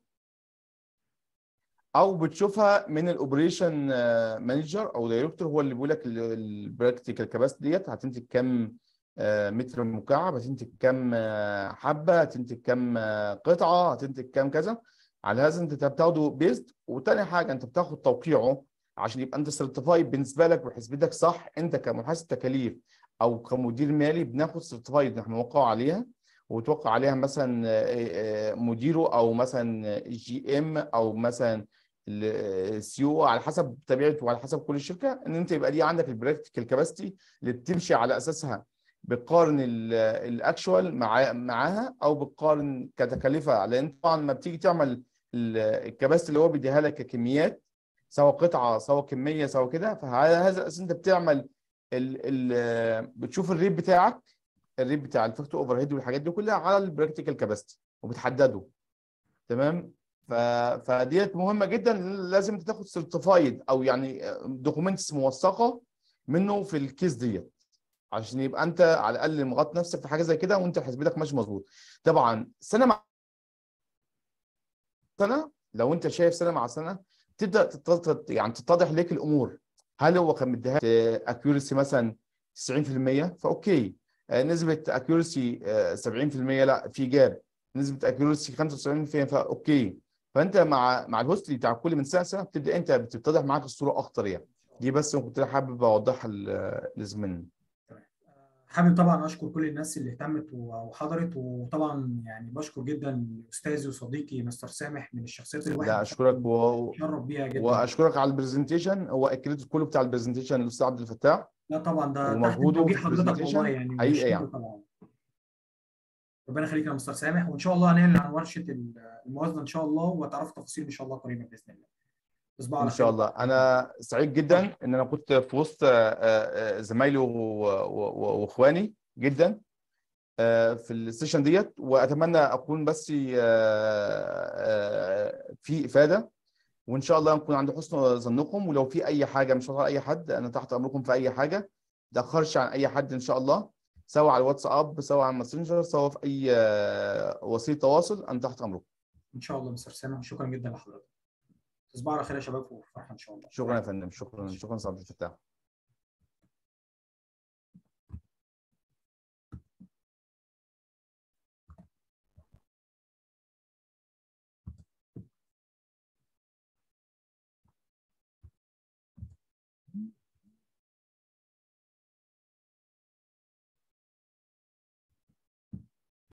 او بتشوفها من الاوبريشن مانجر او دايركتور هو اللي بيقول لك البراكتيكال كباستي ديت هتنتج كام آه، متر مكعب هتنتج كام آه، حبه هتنتج كام آه، قطعه هتنتج كام كذا على هذا انت بتاخده بيست وتاني حاجه انت بتاخد توقيعه عشان يبقى انت سيرتيفايد بالنسبه لك وحسبتك صح انت كمحاسب تكاليف او كمدير مالي بناخد سيرتيفايد نحن نوقع عليها وتوقع عليها مثلا آه، آه، مديره او مثلا جي ام او مثلا السي او على حسب طبيعته وعلى حسب كل شركه ان انت يبقى دي عندك البراكتيكال كاباسيتي اللي بتمشي على اساسها بتقارن الاكشوال مع معاها او بتقارن كتكلفه لان طبعا لما بتيجي تعمل الكباستي اللي هو بيديها لك ككميات سواء قطعه سواء كميه سواء كده فعلى هذا الاساس انت بتعمل ال ال بتشوف الريت بتاعك الريت بتاع الفاكتور اوفر هيد والحاجات دي كلها على البراكتيكال كاباسيتي وبتحدده تمام ف... فديت مهمه جدا لازم انت تاخد سيرتيفايد او يعني دوكيومنتس موثقه منه في الكيس ديت عشان يبقى انت على الاقل مغطي نفسك في حاجه زي كده وانت حسبتك ماشي مظبوط طبعا سنه مع سنه لو انت شايف سنه مع سنه تبدا تتضح يعني تتضح ليك الامور هل هو كان مديها اكيورسي مثلا 90% فاوكي آه، نسبه اكيورسي 70% لا في جاب نسبه اكيورسي 75% فاوكي فانت مع مع الهوستري بتاع كل من سنه سنه بتبدا انت بتتضح معاك الصوره اكتر يعني دي بس كنت حابب اوضحها ل- لزميلنا حابب طبعا اشكر كل الناس اللي اهتمت وحضرت وطبعا يعني بشكر جدا استاذي وصديقي مستر سامح من الشخصيات اللي الواحد لا اشكرك و... بيتشرف بيها جدا واشكرك على البرزنتيشن هو الكريدت كله بتاع البرزنتيشن الاستاذ عبد الفتاح لا طبعا ده تحت ومجهوده توجيه في حضرتك البرزنتيشن والله يعني حقيقي مشكور يعني. طبعا ربنا يخليك يا مستر سامح وان شاء الله هنعلن عن ورشه الموازنه ان شاء الله وتعرفوا تفاصيل ان شاء الله قريبا باذن الله تصبحوا ان على شاء خير الله انا سعيد جدا ان انا كنت في وسط آه، آه، زمايلي و- و- و- واخواني جدا آه، في السيشن ديت واتمنى اكون بس آه، آه، في افاده وان شاء الله نكون عند حسن ظنكم ولو في اي حاجه مش واضحه اي حد انا تحت امركم في اي حاجه ما تاخرش عن اي حد ان شاء الله سواء على الواتساب سواء على الماسنجر سواء في اي آه، وسيله تواصل انا تحت امركم ان شاء الله مستر سامح شكرا جدا لحضرتك تصبحوا على خير يا شباب وفرحه ان شاء الله شكرا يا فندم شكرا شكرا استاذ عبد الفتاح